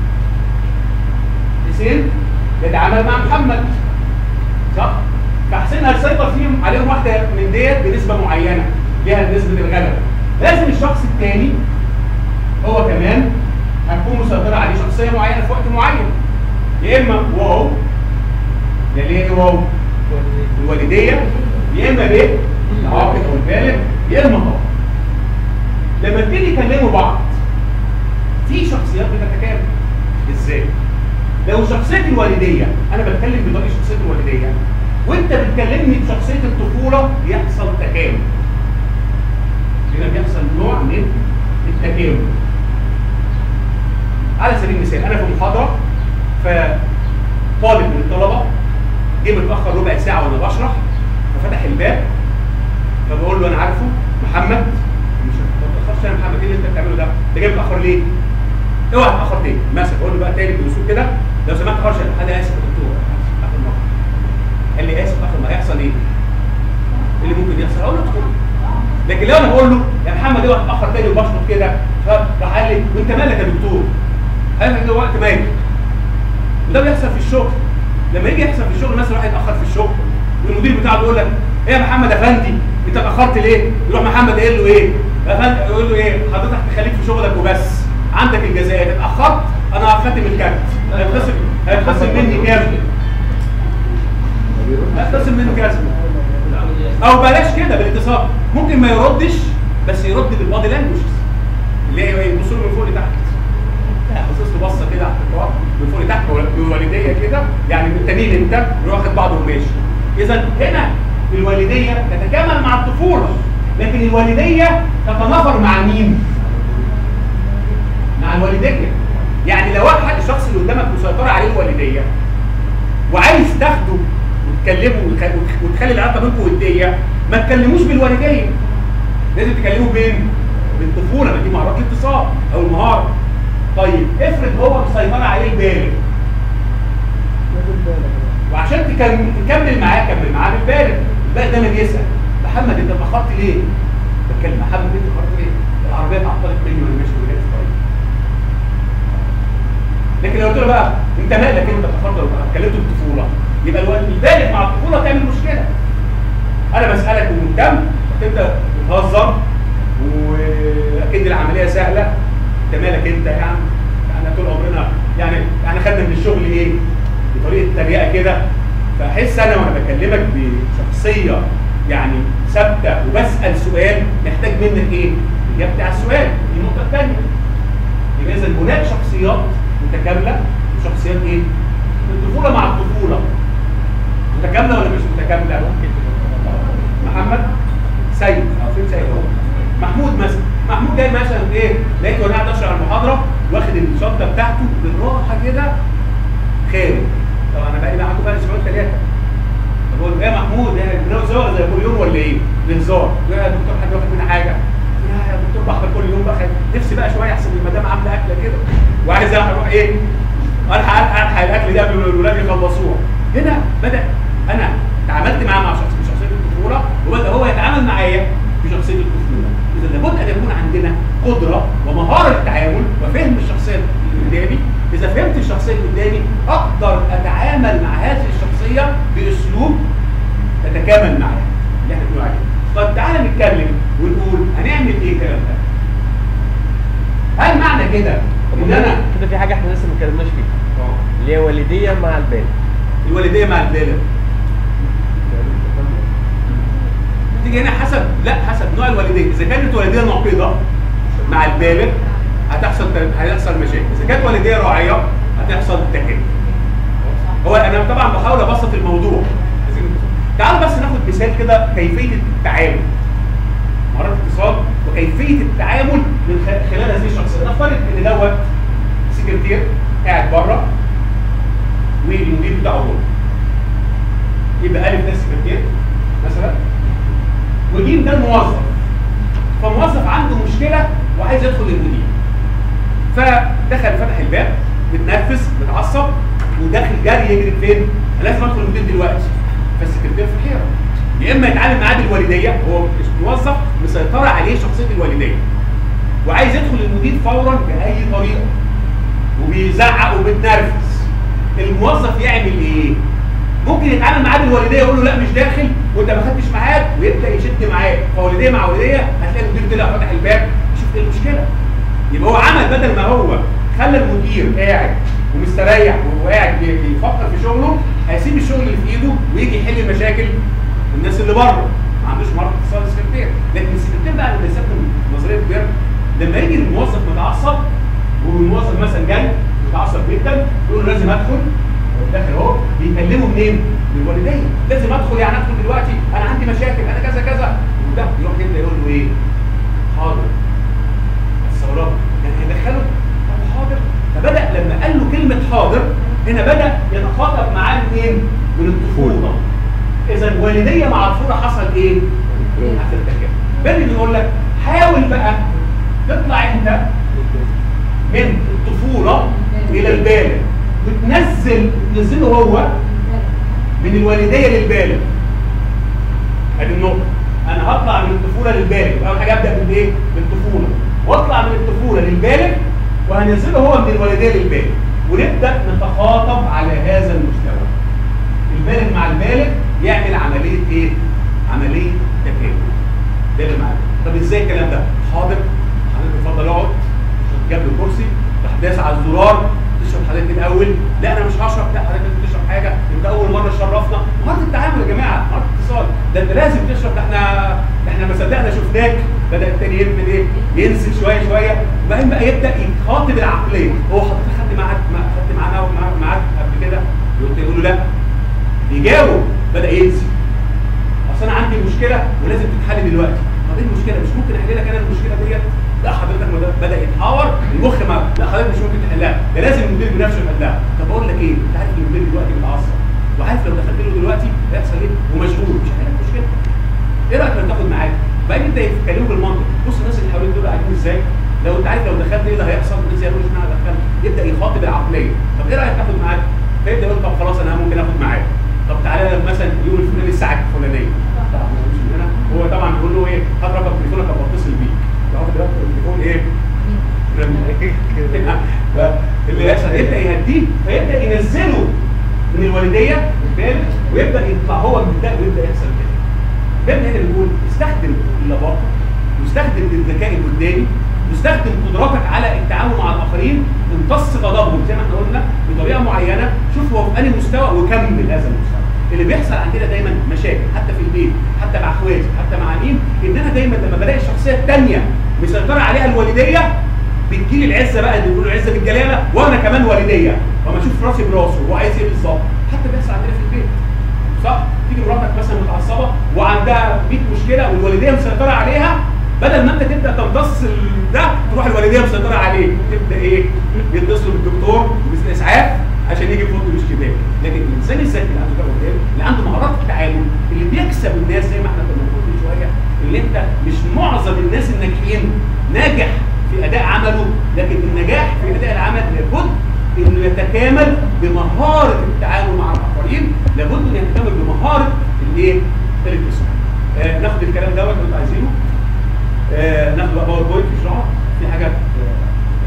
حسين يتعامل مع محمد صح؟ فحسين هيسيطر فيهم عليهم واحده من ديت بنسبه معينه ليها نسبه الغلبه لازم الشخص الثاني هو كمان هتكون مسيطره عليه شخصيه معينه في وقت معين يا اما واو يا ليه واو الوالديه يا اما ب العاقل او البالغ يا اما طاق لما تبتدي يكلموا بعض في شخصيات بتتكامل ازاي؟ لو شخصيه الوالديه انا بتكلم بطريقه شخصيه الوالديه وانت بتكلمني بشخصيه الطفوله يحصل تكامل هنا بيحصل نوع من التكامل على سبيل المثال انا في محاضره فطالب من الطلبه جه متاخر ربع ساعه وانا بشرح ففتح الباب فبقول له انا عارفه محمد مش ما تاخرش يا محمد ايه اللي انت بتعمله ده؟ انت جاي متاخر ليه؟ اوعى تتاخر تاني مثلا بقول له بقى تاني باسلوب كده لو سمحت خرج انا اسف يا دكتور اخر مره قال لي اسف اخر ما هيحصل ايه؟ ايه اللي ممكن يحصل؟ اقول له ادخل لكن لو انا بقول له يا محمد اوعى تتاخر تاني وبشرط كده فراح قال لي وانت مالك يا دكتور؟ قال لي ده وقت مالي وده بيحصل في الشغل لما يجي يحصل في الشغل مثلا واحد اتاخر في الشغل والمدير بتاعه بيقول لك ايه يا محمد افندي انت اتاخرت ليه؟ يروح محمد قايل له ايه؟ يا افندي يقول له ايه؟ حضرتك تخليك في شغلك وبس عندك الجزائر اتاخرت انا هختم الكارت هيتخصم هيتخصم مني كام؟ هيتخصم مني كام؟ او بلاش كده بالاتصال ممكن ما يردش بس يرد بالبادي لانجوج اللي هي ايه يبص له من فوق لتحت لا بصص له بصه كده على التقاط من فوق لتحت بوالديه كده يعني انت مين انت يروح واخد بعضه وماشي اذا هنا الوالديه تتكامل مع الطفوله لكن الوالديه تتنافر مع مين؟ مع الوالديه يعني لو واحد الشخص اللي قدامك مسيطره عليه الوالديه وعايز تاخده وتكلمه وتخ- وتخلي العلاقه بينكم وديه ما تكلموش بالوالديه لازم تكلموا بين بالطفوله ما دي مهارات الاتصال او المهاره طيب افرض هو مسيطره عليه البالغ وعشان تكم- تكمل معاه كمل معاه بالبالغ البالغ دايما يسال محمد انت اتاخرت ليه؟ بتكلم محمد انت اتاخرت ليه؟ العربيه اتعطلت مني وانا ماشي وجاي في الطريق لكن لو قلت له بقى انت مالك انت تفضل كلمته بالطفوله يبقى الولد البالغ مع الطفوله تعمل مشكله انا بسالك ومهتم تبدا تهزر واكيد العمليه سهله انت مالك انت يا عم احنا طول عمرنا يعني احنا خدنا من الشغل ايه بطريقه تريقه كده فاحس انا وانا بكلمك بشخصيه يعني ثابته وبسال سؤال محتاج منك ايه؟ الاجابه على السؤال دي النقطه الثانيه يبقى اذا هناك شخصيات متكامله وشخصيات ايه؟ الطفوله مع الطفوله متكامله ولا مش متكامله؟ محمد سيد اه فين سيد هو محمود مثلا محمود جاي مثلا ايه لقيته وانا قاعد اشرح المحاضره واخد الشنطه بتاعته بالراحه كده خارج طبعا انا بقالي معاكم بقى اسبوعين ثلاثه بقول له ايه يا محمود ايه بناوي زوغ زي كل يوم ولا ايه؟ بهزار يا دكتور حد واخد منها حاجه يا يا دكتور بحضر كل يوم بقى نفسي بقى شويه احسن المدام عامله اكله كده وعايز اروح ايه؟ الحق الحق الاكل ده قبل ما الولاد يخلصوه هنا بدا انا تعاملت معاه مع شخص بشخصيه الطفوله وبدا هو يتعامل معايا بشخصيه الطفوله اذا لابد ان يكون عندنا قدره ومهاره التعامل وفهم الشخصيه اللي قدامي اذا فهمت الشخصيه اللي قدامي اقدر اتعامل مع هذه الشخصيه باسلوب تتكامل معاها اللي احنا بنقول عليه طب تعالى نتكلم ونقول هنعمل ايه الكلام ده هل معنى كده ان انا كده في حاجه احنا لسه ما اتكلمناش فيها اللي هي والديه مع البال الوالديه مع البالغ تيجي هنا حسب لا حسب نوع الوالديه اذا كانت والديه ناقضه مع البالغ هتحصل هيحصل مشاكل اذا كانت والديه راعيه هتحصل تكامل هو انا طبعا بحاول ابسط الموضوع تعالوا بس ناخد مثال كده كيفيه التعامل مهارات الاتصال وكيفيه التعامل من خ- خلال هذه الشخصيه نفترض ان دوت سكرتير قاعد بره والمدير بتاعه هو يبقى الف ده السكرتير مثلا وجيم ده الموظف فموظف عنده مشكله وعايز يدخل للمدير فدخل فتح الباب متنرفز متعصب وداخل جري يجري فين؟ أنا لازم ادخل المدير دلوقتي فالسكرتير في حيره يا اما يتعامل معاه بالوالديه هو مش موظف مسيطره عليه شخصيه الوالديه وعايز يدخل المدير فورا باي طريقه وبيزعق وبيتنرفز الموظف يعمل ايه؟ ممكن يتعامل معاه بالوالديه يقول له لا مش داخل وانت ما خدتش ميعاد ويبدا يشد معاه فوالديه مع والديه هتلاقي المدير طلع فتح الباب يشوف ايه المشكله يبقى هو عمل بدل ما هو خلى المدير قاعد ومستريح وقاعد بي- بيفكر في شغله هيسيب الشغل اللي في ايده ويجي يحل المشاكل الناس اللي بره ما عندوش مهاره اتصال السكرتير لكن السكرتير بقى لما يستخدم نظريه بيرن لما يجي الموظف متعصب والموظف مثلا جاي متعصب جدا يقول له لازم ادخل داخل اهو بيكلمه منين؟ من الوالديه لازم ادخل يعني ادخل دلوقتي انا عندي مشاكل انا كذا كذا وده يروح يبدا يقول له ايه؟ حاضر استغرب يعني هيدخله طب حاضر فبدا لما قال له كلمه حاضر هنا بدا يتخاطب معاه منين؟ من الطفوله اذا الوالديه مع الطفوله حصل ايه؟ حصل تكامل بالي بيقول لك حاول بقى تطلع انت من الطفوله الى البالغ وتنزل تنزله هو من الوالديه للبالغ ادي النقطه انا هطلع من الطفوله للبالغ يبقى اول حاجه ابدا بالايه؟ بالطفوله واطلع من الطفوله للبالغ وهنزله هو من الوالديه للبالغ ونبدا نتخاطب على هذا المستوى البالغ مع البالغ يعمل عمليه ايه؟ عمليه تكامل بالغ مع البالغ طب ازاي الكلام ده؟ حاضر حضرتك اتفضل اقعد جاب له كرسي راح داس على الزرار تشرب حضرتك الاول لا انا مش هشرب لا حضرتك لازم تشرب حاجه انت اول مره شرفنا مهاره التعامل يا جماعه مهاره الاتصال ده انت لازم تشرب ده احنا ده احنا ما صدقنا شفناك بدا التاني يعمل ايه ينزل شويه شويه وبعدين بقى يبدا يخاطب العقليه هو حضرتك خدت معاك ما- خدت معانا معاك قبل كده يقول يقول له لا يجاوب بدا ينزل اصل انا عندي مشكله ولازم تتحل دلوقتي طب ايه المشكله مش ممكن احل لك انا المشكله ديت لا حضرتك ما ده- بدا يتحاور المخ ما لا حضرتك مش ممكن تحلها ده لازم المدير بنفسه يحلها طب اقول لك ايه انت عارف ان المدير دلوقتي متعصب وعارف لو دخلت له دلوقتي هيحصل ايه ومشغول مش هيحل لك مشكله ايه رايك لو تاخد معاك بعدين يبدا يتكلموا بالمنطق بص الناس اللي حواليك دول قاعدين ازاي لو انت عارف لو دخلت ايه اللي هيحصل الناس يقولوا مش انا دخلت يبدا يخاطب العقليه طب ايه رايك تاخد معاك فيبدا يقول طب خلاص انا ممكن اخد معاك طب تعالى مثلا يوم الفلاني الساعه الفلانيه طبعا مش من هنا هو طبعا بيقول له ايه هات رقم تليفونك ابقى اتصل بيك ياخد رقم التليفون ايه فاللي يحصل يبدا يهديه الوالديه بالغ ويبدا يطلع هو من ده ويبدا يحصل كده بابن هنا بيقول استخدم اللباقه واستخدم الذكاء القدامي واستخدم قدراتك على التعامل مع الاخرين امتص غضبهم زي ما احنا قلنا بطريقه معينه شوف هو في انهي مستوى وكمل هذا المستوى اللي بيحصل عندنا دايما مشاكل حتى في البيت حتى مع اخواتي حتى مع مين ان انا دايما لما بلاقي الشخصيه الثانيه مسيطره عليها الوالديه بتجيلي العزه بقى اللي بيقولوا العزه بالجلاله وانا كمان والديه وما اشوف راسي براسه هو عايز ايه بالظبط حتى بيحصل عندنا في البيت صح تيجي مراتك مثلا متعصبه وعندها 100 مشكله والوالديه مسيطره عليها بدل ما انت تبدا تمتص ال- ده تروح الوالديه مسيطره عليك تبدا ايه يتصلوا بالدكتور وبالاسعاف عشان يجي يفض الاشتباك لكن الانسان الذكي اللي عنده ده قدام اللي عنده مهارات في التعامل اللي بيكسب الناس زي ما احنا كنا بنقول من شويه اللي انت مش معظم الناس الناجحين ناجح في اداء عمله لكن النجاح في اداء العمل لابد انه يتكامل بمهاره التعامل مع الاخرين لابد انه يتكامل بمهاره الايه؟ الاتصال. آه ناخد الكلام دوت اللي انتوا عايزينه. آه ناخد بقى باوربوينت يشرحه في حاجات آه،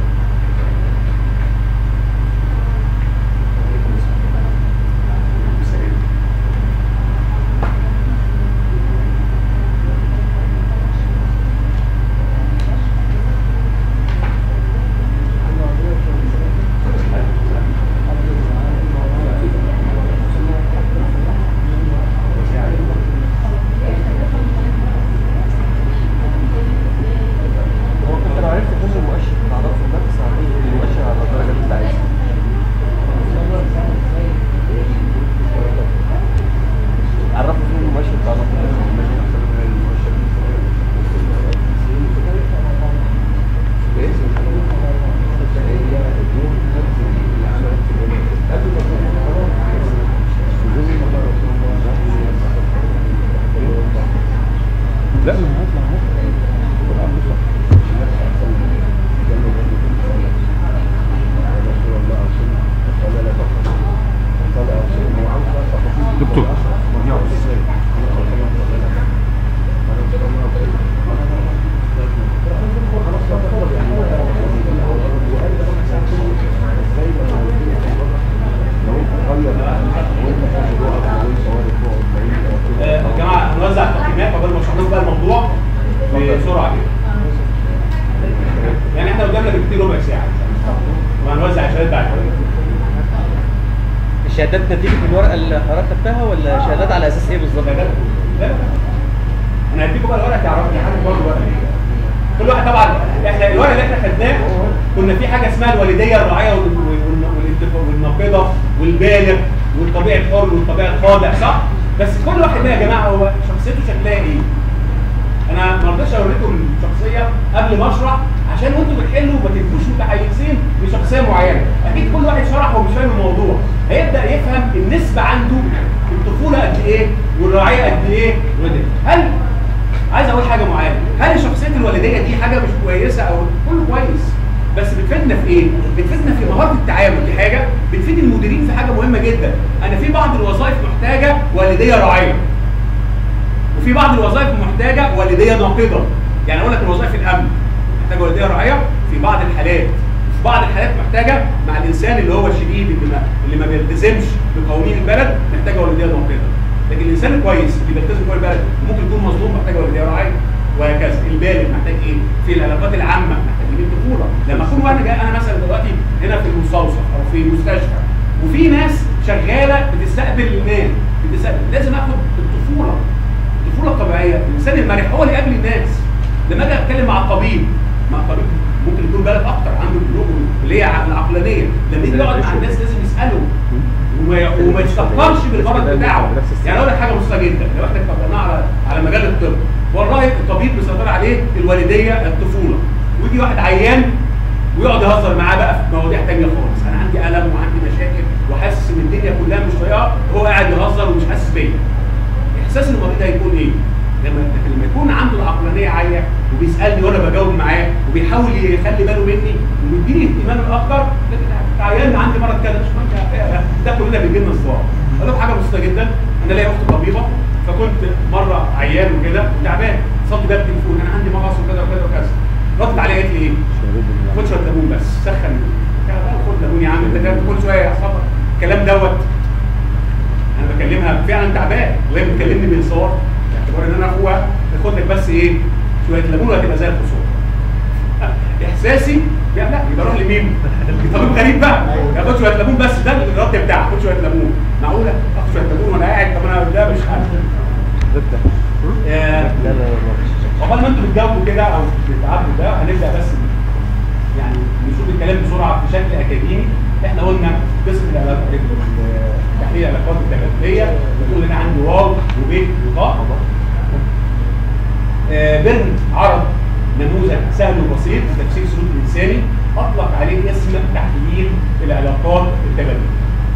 هو كنت لو عرفت كل المؤشر تعرفه بنفس عليه المؤشر على الدرجه اللي انت عايزها عرفه فين المؤشر تعرفه لا ما هطلع دكتور آه، يا جماعه هنوزع التقييمات قبل ما اشرح لكم بقى الموضوع بسرعه كده. يعني احنا قدامنا بكتير ربع ساعه وهنوزع الشهادات بعد كده. الشهادات نتيجه الورقه اللي حضرتك خدتها ولا شهادات على اساس ايه بالظبط؟ لا لا لا انا هديكم بقى الورقه تعرفوا دي حاجه برضه بقى كل واحد طبعا احنا الورقه اللي احنا خدناه كنا في حاجه اسمها الوالديه الراعيه وال- وال- والانتف- والناقضه والبالغ والطبيعي الحر والطبيعي الخاضع صح؟ بس كل واحد بقى يا جماعه هو شخصيته شكلها ايه؟ انا ما رضيتش اوريكم الشخصيه قبل ما اشرح عشان وانتوا بتحلوا ما تبقوش متحيزين لشخصيه معينه، اكيد كل واحد شرح هو مش فاهم الموضوع، هيبدا يفهم النسبه عنده في الطفوله قد ايه والرعايه قد ايه وده. هل عايز اقول حاجه معينه، هل شخصيه الوالديه دي حاجه مش كويسه او كله كويس؟ بس بتفيدنا في ايه؟ بتفيدنا في مهاره التعامل دي حاجه، بتفيد المديرين في حاجه مهمه جدا، انا في بعض الوظائف محتاجه والديه راعيه. وفي بعض الوظائف محتاجه والديه ناقضه يعني اقول لك الوظائف الامن محتاجه والديه راعيه في بعض الحالات في بعض الحالات محتاجه مع الانسان اللي هو الشديد اللي ما اللي ما بيلتزمش بقوانين البلد محتاجه والديه ناقضه لكن الانسان الكويس اللي بيلتزم بقوانين البلد ممكن يكون مظلوم محتاج والديه راعيه وهكذا البالغ محتاج ايه في العلاقات العامه محتاج ايه الطفوله لما اكون وانا جاي انا مثلا دلوقتي هنا في المستوصف او في مستشفى وفي ناس شغاله بتستقبل الناس بتستقبل لازم اخد الطفوله الطفوله الطبيعيه الانسان المرح هو اللي يقابل الناس لما اجي اتكلم مع الطبيب مع الطبيب ممكن يكون بالغ اكتر عنده البلوغ اللي هي العقلانيه لما يجي يقعد مع الناس لازم يساله وما وما يستهترش بالغرض بتاعه يعني اقول لك حاجه بسيطه جدا لو احنا اتكلمنا على على مجال الطب والله الطبيب بيسيطر عليه الوالديه الطفوله ويجي واحد عيان ويقعد يهزر معاه بقى في مواضيع تانية خالص انا عندي الم وعندي مشاكل وحاسس ان الدنيا كلها مش طايقاه وهو قاعد يهزر ومش حاسس بيا احساس المريض هيكون ايه؟ لما لما يكون عنده العقلانيه عاليه وبيسالني وانا بجاوب معاه وبيحاول يخلي باله مني ويديني اهتمام اكتر لكن عيان عندي مرض كذا مش مرض ده كلنا بيجي لنا صداع اقول لك حاجه بسيطه جدا انا ليا اخت طبيبه فكنت مره عيان وكده تعبان اتصلت بيها بالتليفون انا عندي مغص وكذا وكذا وكذا ردت عليا قالت لي ايه؟ خد شويه ليمون بس سخن خد ليمون يا عم انت كده كل شويه يا اصحابك الكلام دوت بكلمها فعلا تعبان وهي بتكلمني بانصار باعتبار ان انا اخوها تاخد لك بس ايه شويه ليمون وهتبقى زي الخصوم احساسي لا لا يبقى روح لمين؟ طبيب غريب بقى ياخد شويه ليمون بس ده الرد بتاعه خد شويه ليمون معقوله اخد شويه ليمون وانا قاعد طب انا ده مش عارف آه، لا لا لا عقبال ما انتوا بتجاوبوا كده او بتتعبوا ده هنبدا بس يعني نشوف الكلام بسرعه بشكل اكاديمي احنا قلنا قسم العلاقات تحليل العلاقات التبادليه بتقول انا عندي واو وب وطاء آه، بيرن عرض نموذج سهل وبسيط لتفسير سلوك الانساني اطلق عليه اسم تحليل العلاقات التبادليه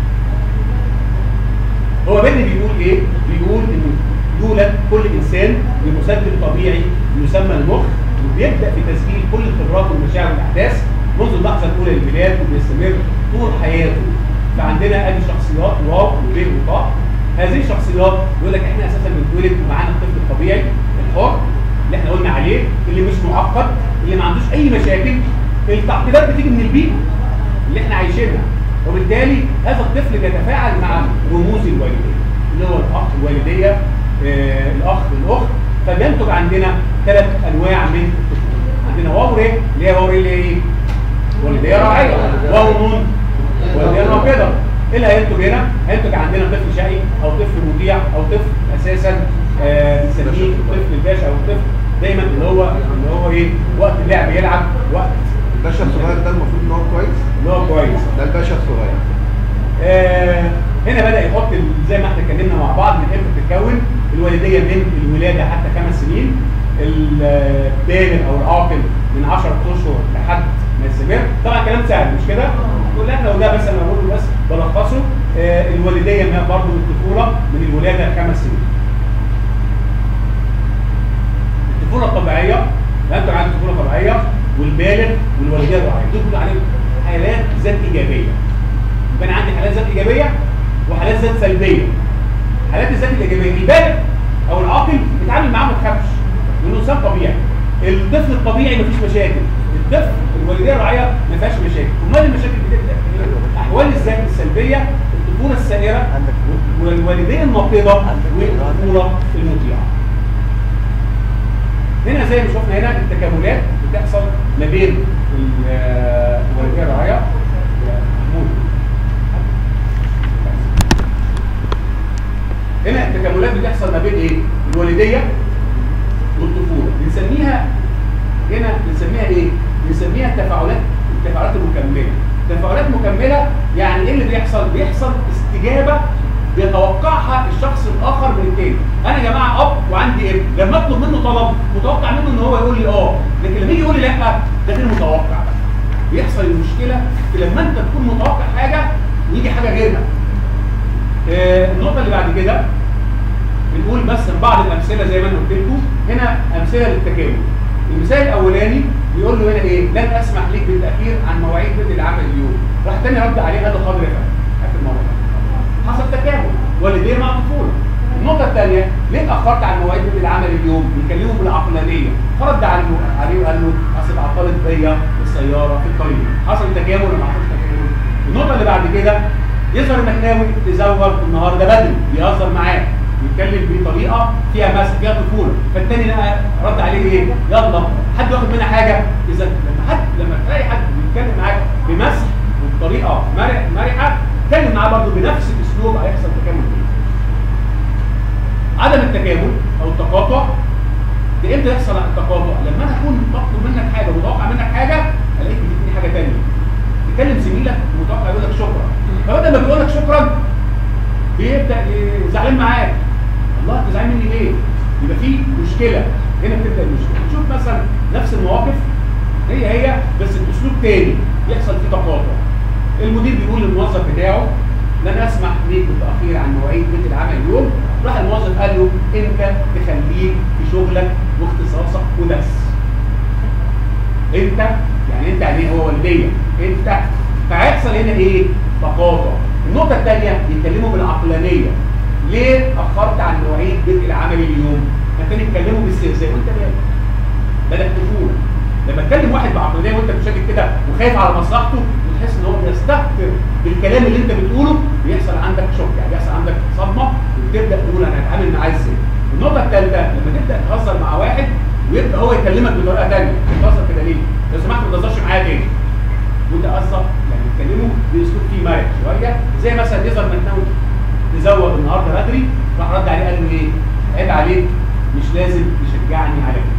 هو بيرن بيقول ايه؟ بيقول ان يولد كل انسان بمسجل طبيعي يسمى المخ وبيبدا في تسجيل كل الخبرات والمشاعر والاحداث منذ اللحظه الاولى للميلاد وبيستمر طول حياته فعندنا ادي شخصيات واو وب وطاء هذه الشخصيات يقول لك احنا اساسا بنتولد ومعانا الطفل الطبيعي الحر اللي احنا قلنا عليه اللي مش معقد اللي ما عندوش اي مشاكل التعقيدات بتيجي من البيئه اللي احنا عايشينها وبالتالي هذا الطفل بيتفاعل مع رموز الوالديه اللي هو الاخ الوالديه آه الاخ الاخت فبينتج عندنا ثلاث انواع من الطفوله عندنا واو ر اللي هي واو ر اللي هي ايه؟ والديه راعيه واو نون والديه ناقده ايه اللي هينتج هنا؟ هينتج عندنا طفل شقي او طفل مطيع او طفل اساسا آه، بنسميه الطفل الباشا او الطفل دايما اللي هو اللي هو ايه؟ وقت اللعب يلعب وقت الباشا الصغير ده المفروض ان هو كويس اللي هو كويس ده الباشا الصغير آه، هنا بدا يحط ال- زي ما احنا اتكلمنا مع بعض من امتى بتتكون الوالديه من الولاده حتى خمس سنين البالغ او العاقل من 10 اشهر لحد ما يستمر طبعا كلام سهل مش كده؟ كل احنا وده بس انا بقوله بس بلخصه آه، الوالديه من برضه من الطفوله من الولاده لخمس سنين الطفوله الطبيعيه لا انت عندك طفوله طبيعيه والبالغ والوالديه الرعايه دول بيقولوا عليهم حالات ذات ايجابيه يبقى انا عندي حالات ذات ايجابيه وحالات ذات سلبيه حالات الذات الايجابيه البالغ او العاقل بيتعامل معاه ما تخافش لانه انسان طبيعي الطفل الطبيعي مفيش مشاكل الطفل الوالديه الرعايه ما فيهاش مشاكل امال المشاكل بتبدا في احوال الذات السلبيه الطفوله السائره عندك والوالديه الناقضه والطفوله المطيعه هنا زي ما شفنا هنا التكاملات بتحصل ما بين ال- آه، الوالديه الرعايه محمود هنا التكاملات بتحصل ما بين ايه؟ الوالديه والطفوله بنسميها هنا بنسميها ايه؟ بنسميها التفاعلات التفاعلات المكمله تفاعلات مكمله يعني ايه اللي بيحصل؟ بيحصل استجابه بيتوقعها الشخص الاخر من التاني انا يا جماعه اب وعندي ابن لما اطلب منه طلب متوقع منه ان هو يقول لي اه لكن لما يجي يقول لي لا ده غير متوقع بقى بيحصل المشكله في لما انت تكون متوقع حاجه ويجي حاجه غيرها آه، النقطه اللي بعد كده بنقول مثلا بعض الامثله زي ما انا قلت لكم هنا امثله للتكامل المثال الاولاني بيقول له هنا ايه لن اسمح لك بالتاخير عن مواعيد بدء العمل اليوم راح تاني رد عليه قال له حاضر يا فندم اخر مره حصل تكامل والدين مع الطفوله النقطة الثانية ليه اتأخرت عن مواعيد بدء العمل اليوم؟ بيكلمه بالعقلانية، فرد عليه عليه وقال له أصل عطلت بيا السيارة في الطريق، حصل تكامل ولا ما حصلش تكامل؟ النقطة اللي بعد كده يظهر انك ناوي تزوج النهارده بدري، بيهزر معاه، بيتكلم بطريقة فيها مسح فيها طفولة، فالتاني بقى رد عليه ايه؟ يلا حد واخد منها حاجة؟ إذا لما حد لما تلاقي حد بيتكلم معاك بمسح وبطريقة مرح مرحة، اتكلم معاه برضه بنفس الأسلوب هيحصل تكامل فيه. عدم التكامل او التقاطع ده امتى يحصل التقاطع؟ لما انا اكون بطلب منك حاجه ومتوقع منك حاجه الاقيك بتديني حاجه ثانيه. تكلم زميلك متوقع يقول لك شكرا. فبدل ما بيقول لك شكرا بيبدا ي- زعلان معاك. الله انت زعلان مني ليه؟ يبقى في مشكله هنا بتبدا المشكله. نشوف مثلا نفس المواقف هي هي بس باسلوب تاني يحصل فيه تقاطع. المدير بيقول للموظف بتاعه لن اسمح ليك بالتاخير عن مواعيد بيت العمل اليوم راح الموظف قال له انت تخليك في شغلك واختصاصك وبس انت يعني انت يعني هو والديه انت فهيحصل هنا ايه تقاطع النقطه الثانيه يتكلموا بالعقلانيه ليه اخرت عن مواعيد بيت العمل اليوم فكان يتكلموا باستهزاء وانت مالك بدأ طفوله لما تكلم واحد بعقلانيه وانت مشاكل كده وخايف على مصلحته وتحس ان هو بيستهتر بالكلام اللي انت بتقوله بيحصل عندك شوك يعني بيحصل عندك صدمه وبتبدا تقول انا هتعامل معاه ازاي النقطه الثالثه لما تبدا تهزر مع واحد ويبدا هو يكلمك بطريقه ثانيه بتهزر كده ليه؟ لو سمحت ما تهزرش معايا تاني وانت اصلا يعني تكلمه باسلوب فيه مرح شويه زي مثلا يظهر انك ناوي تزوغ النهارده بدري راح رد عليه قال له ايه؟ عيب عليك مش لازم تشجعني على كده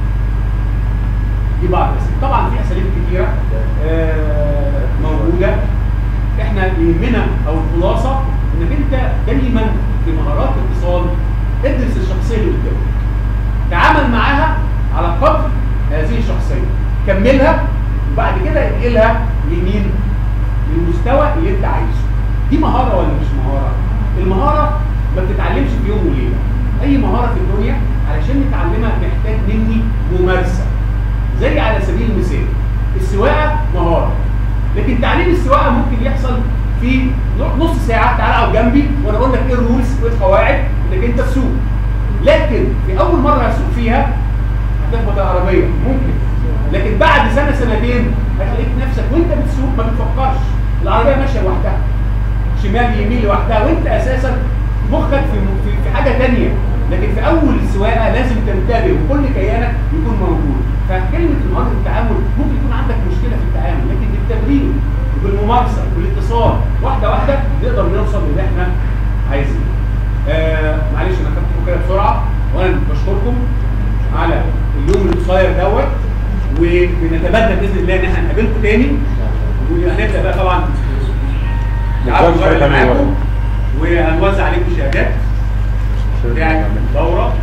دي بعض الاساليب طبعا في اساليب كتيره آه، موجوده احنا يهمنا او الخلاصه انك انت دايما في مهارات الاتصال ادرس الشخصيه اللي قدامك تعامل معاها على قدر هذه الشخصيه كملها وبعد كده انقلها لمين؟ للمستوى اللي انت عايزه دي مهاره ولا مش مهاره؟ المهاره ما بتتعلمش في يوم وليله اي مهاره في الدنيا علشان نتعلمها محتاج مني ممارسه زي على سبيل المثال السواقه مهاره لكن تعليم السواقه ممكن يحصل في نص ساعه تعالى اقعد جنبي وانا اقول لك ايه الرولز وايه القواعد انك انت تسوق لكن في اول مره هتسوق فيها هتخبط العربيه ممكن لكن بعد سنه سنتين هتلاقيك نفسك وانت بتسوق ما بتفكرش العربيه ماشيه لوحدها شمال يمين لوحدها وانت اساسا مخك في في, في حاجه ثانيه لكن في اول السواقه لازم تنتبه وكل كيانك يكون موجود فكلمه مهاره التعامل ممكن يكون عندك مشكله في التعامل لكن بالتمرين وبالممارسه وبالاتصال واحده واحده نقدر نوصل للي احنا عايزينه. آه معلش انا خدتكم كده بسرعه وانا بشكركم على اليوم القصير دوت وبنتمنى باذن الله ان احنا نقابلكم تاني وهنبدا بقى طبعا تعالوا نظام نغير شوية تاني معاكم وهنوزع عليكم شهادات بتاعت دوره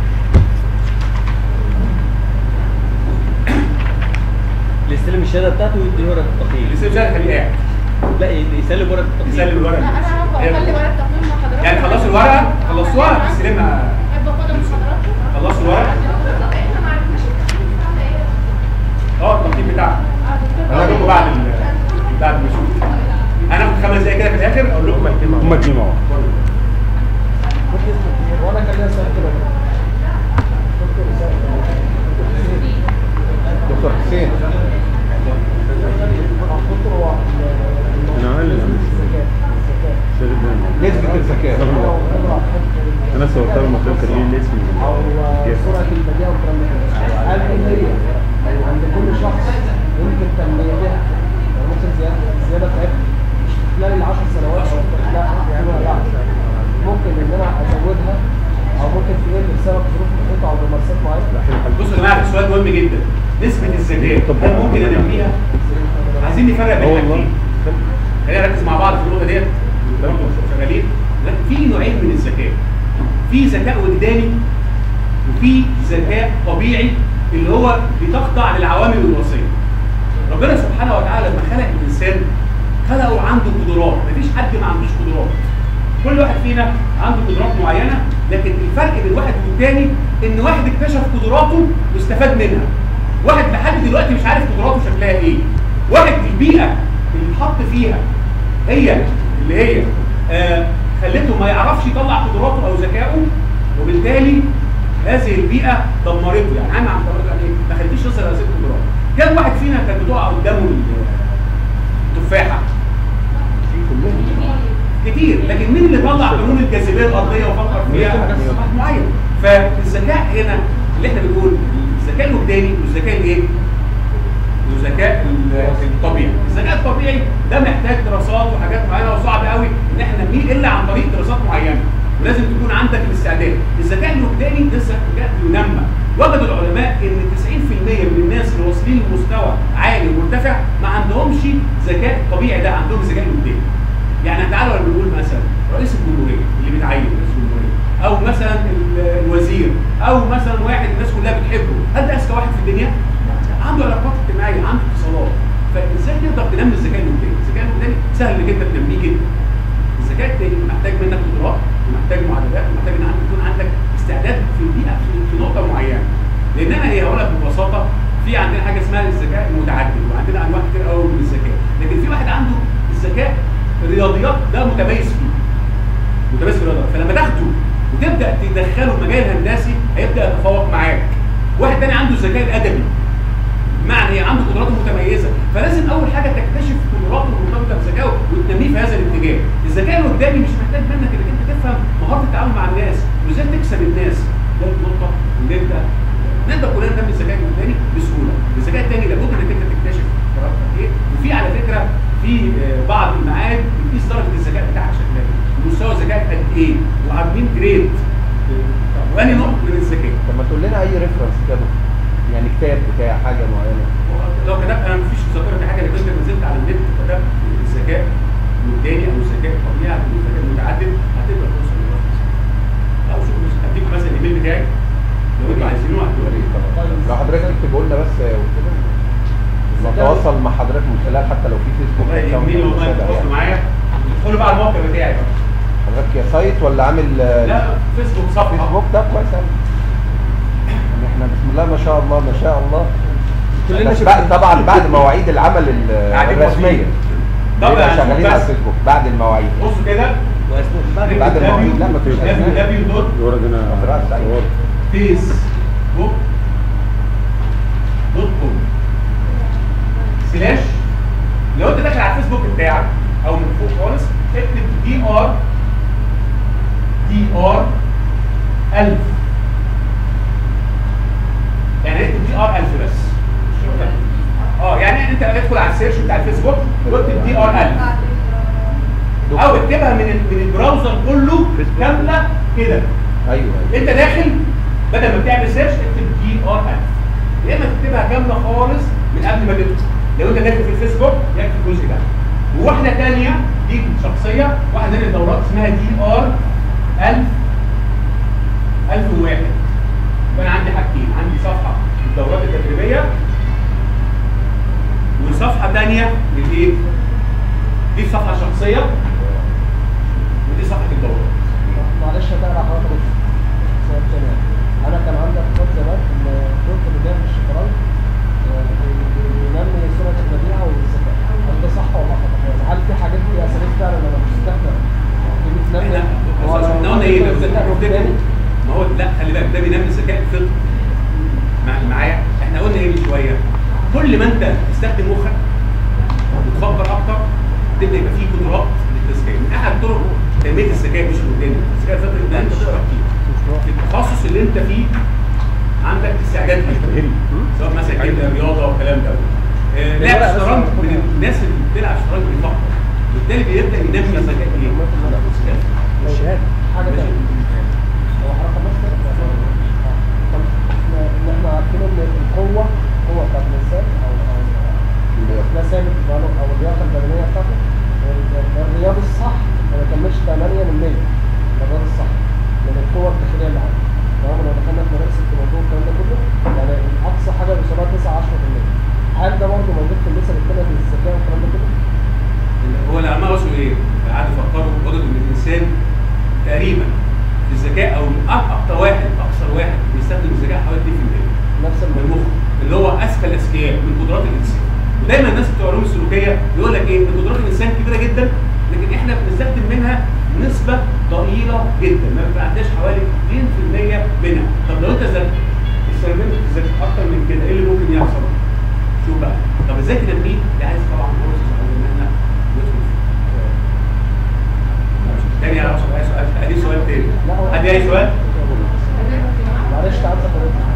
اللي يستلم الشهاده بتاعته ويدي ورقه التقييم لسه مش عارف خليه قاعد لا يسلم ورقه التقييم يسلم الورقه لا انا هبقى اخلي ورقه تقييم مع حضرتك يعني خلصوا الورقه خلصوها تستلمها احب اخدها من حضراتكم خلصوا الورقه احنا ما عرفناش التقييم بتاعنا ايه اه التقييم بتاعكم هقول لكم بعد ال بعد ما اشوف هناخد خمس دقايق كده في الاخر اقول لكم هم اتنين مع بعض وانا كان ليا سؤال كده دكتور حسين انا اقل نسبة الذكاء انا صورتها المطلوب كان ايه الاسم او سرعه البديهه والكلام ده كله. هل دي هي عند كل شخص يمكن تنميتها يعني ممكن زياده زياده بتاعتها مش في خلال ال 10 سنوات او في- لا يعني لا ممكن ان انا ازودها او ممكن تقل بسبب ظروف محيطه او ممارسات معينه بصوا يا جماعه ده سؤال مهم جدا نسبه الذكاء هل ممكن انميها؟ عايزين نفرق اه بين والله حاجتين خلينا نركز مع بعض في النقطه ديت برضه شغالين لا، في نوعين من الذكاء في ذكاء وجداني وفي ذكاء طبيعي اللي هو بتخضع للعوامل الوراثيه ربنا سبحانه وتعالى لما خلق الانسان خلقه عنده قدرات مفيش حد ما عندوش قدرات كل واحد فينا عنده قدرات معينه لكن الفرق بين واحد والتاني ان واحد اكتشف قدراته واستفاد منها واحد لحد دلوقتي مش عارف قدراته شكلها ايه واحد البيئه اللي اتحط فيها هي اللي هي آه خلته ما يعرفش يطلع قدراته او ذكائه وبالتالي هذه البيئه دمرته يعني عامل عم دمرته يعني ايه؟ ما خلتيش يوصل هذه القدرات كم واحد فينا كانت بتقع قدامه التفاحه كتير لكن مين اللي طلع قانون الجاذبيه الارضيه وفكر فيها واحد معين فالذكاء هنا اللي احنا بنقول الذكاء الوجداني والذكاء الايه والذكاء ال- الطبيعي الذكاء الطبيعي ده محتاج دراسات وحاجات معينه وصعب قوي ان احنا نميل الا عن طريق دراسات معينه ولازم تكون عندك الاستعداد الذكاء الوجداني ده ذكاء بينمى وجد العلماء ان 90% من الناس اللي واصلين لمستوى عالي ومرتفع ما عندهمش ذكاء طبيعي ده عندهم ذكاء وجداني يعني تعالوا لما بنقول مثلا رئيس الجمهوريه اللي بيتعين رئيس الجمهوريه او مثلا ال- الوزير او مثلا واحد الناس كلها بتحبه هل ده اذكى واحد في الدنيا؟ عنده علاقات اجتماعيه عنده اتصالات فازاي تقدر تنمي الذكاء الوجداني؟ الذكاء الوجداني سهل انك انت تنميه جدا الذكاء التاني محتاج منك قدرات ومحتاج معادلات ومحتاج ان عندك يكون عندك استعداد في البيئه في, في نقطه معينه لان انا ايه هقول لك ببساطه في عندنا حاجه اسمها الذكاء المتعدد وعندنا انواع كتير قوي من الذكاء لكن في واحد عنده الذكاء الرياضيات ده متميز فيه متميز في الرياضيات فلما تاخده وتبدا تدخله المجال الهندسي هيبدا يتفوق معاك واحد تاني عنده الذكاء الادبي بمعنى ايه عنده قدرات متميزه فلازم اول حاجه تكتشف قدراته المرتبطه بذكائه وتنميه في هذا الاتجاه الذكاء اللي قدامي مش محتاج منك انك انت تفهم مهاره التعامل مع الناس وازاي تكسب الناس ده النقطه اللي انت نقدر كلنا ننمي الذكاء الانساني بسهوله الذكاء الثاني لابد انك انت تكتشف قدراتك ايه وفي على فكره في آه، بعض المعاد بتقيس درجه الذكاء بتاعك شكلها ايه مستوى ذكائك قد ايه وعاملين جريد واني نوع من الذكاء طب ما تقول لنا اي ريفرنس كده يعني كتاب بتاع حاجه معينه لو كتبت انا مفيش ذاكره حاجه لو انت نزلت على النت كتبت الذكاء المبدئي او الذكاء الطبيعي او الذكاء المتعدد هتقدر توصل للرقم او شوف بس هديك مثلا الايميل بتاعي لو انتوا عايزينه هتقولوا لو حضرتك تكتبه لنا بس وكده نتواصل مع حضرتك من خلال حتى لو في فيسبوك والله account يهمني أو والله كده تتواصلوا يعني. معايا ادخلوا بقى على الموقع بتاعي بقى حضرتك يا سايت ولا عامل آه، لا فيسبوك صفحه فيسبوك ده كويس قوي يعني احنا بسم الله ما شاء الله ما شاء الله كلنا بس بعد طبعا بعد مواعيد العمل ال- قاعدين الرسميه طبعا بنبقى شغالين على بس. الفيسبوك بعد المواعيد بصوا كده بعد المواعيد لا مفيش أسماء. www ورد هنا مزرعة سعيد. ورد. فيسبوك دوت كوم سلاش لو انت داخل على الفيسبوك بتاعك او من فوق خالص اكتب دي ار دي ار 1000 يعني اكتب دي ار 1000 بس اه يعني انت ادخل على السيرش بتاع الفيسبوك واكتب دي ار 1000 او اكتبها من ال- من البراوزر كله كامله كده ايوه ايوه انت داخل بدل ما بتعمل سيرش اكتب دي ار 1000 يا اما تكتبها كامله خالص من قبل ما تدخل لو انت داخل في الفيسبوك يكفي الجزء ده وواحده ثانيه دي شخصيه واحده ثانيه دورات اسمها دي ار 1000 1001 يبقى انا عندي حاجتين عندي صفحه للدورات التدريبيه وصفحه ثانيه للايه؟ دي صفحه شخصيه ودي صفحه الدورات معلش هتقرا حضرتك سؤال تاني انا كان عندي اعتقاد زمان ان كنت بجانب الشطرنج آه، بينمي سرعه البديهه والذكاء هل ده صح ولا خطا؟ هل في حاجات دي اساليب فعلا لما بتستخدم دي بتنمي احنا هو بص، لو احنا قلنا ايه لو الذكاء تفتكروا قدامي ما هو لا خلي بالك ده بينمي الذكاء الفطري مع معايا احنا قلنا ايه من شويه كل ما انت تستخدم مخك وتفكر اكتر تبدا يبقى فيه قدرات للتذكير من احد طرق تنميه الذكاء مش القدامي الذكاء الفطري ده انت تقرا كتير في التخصص اللي انت فيه عندك استعداد ليه سواء مثلا كده رياضه او الكلام ده آه، لعب الشطرنج من الناس اللي بتلعب شطرنج بيفكر بالتالي بيبدا ينمي ذكاء ايه؟ الشهاده حاجه ماشي. تانية هو حضرتك بس طب احنا ان احنا عارفين ان القوه القوه بتاعت الانسان او او ده ثابت بقاله او اللياقه البدنيه بتاعته ال- الرياضي الصح ما يكملش 8 من 100 ده الرياضي الصح من القوه الداخليه اللي عنده تمام لو دخلنا في مدارس الكيماوي والكلام ده كله يعني اقصى حاجه بيوصلها 9 10% هل ده برضه موجود في النسب الثانيه للذكاء والكلام ده كله؟ هو العلماء وصلوا ايه؟ قعدوا يفكروا وجدوا ان الانسان تقريبا في الذكاء او اكتر واحد اكثر واحد بيستخدم الذكاء حوالي 2% نفس من الموضوع المخ اللي هو اذكى الاذكياء من قدرات الانسان ودايما الناس بتوع العلوم السلوكيه يقول لك ايه ان قدرات الانسان كبيره جدا لكن احنا بنستخدم منها نسبه ضئيله جدا ما بتعداش حوالي 2% منها طب لو انت زدت استخدمت الذكاء اكتر من كده ايه اللي ممكن يحصل؟ شوف بقى طب ازاي تنميه؟ ده عايز طبعا كورسز او ان احنا ندخل فيه تاني انا اي سؤال ادي سؤال تاني لا، هو- ادي اي سؤال معلش تعالى حضرتك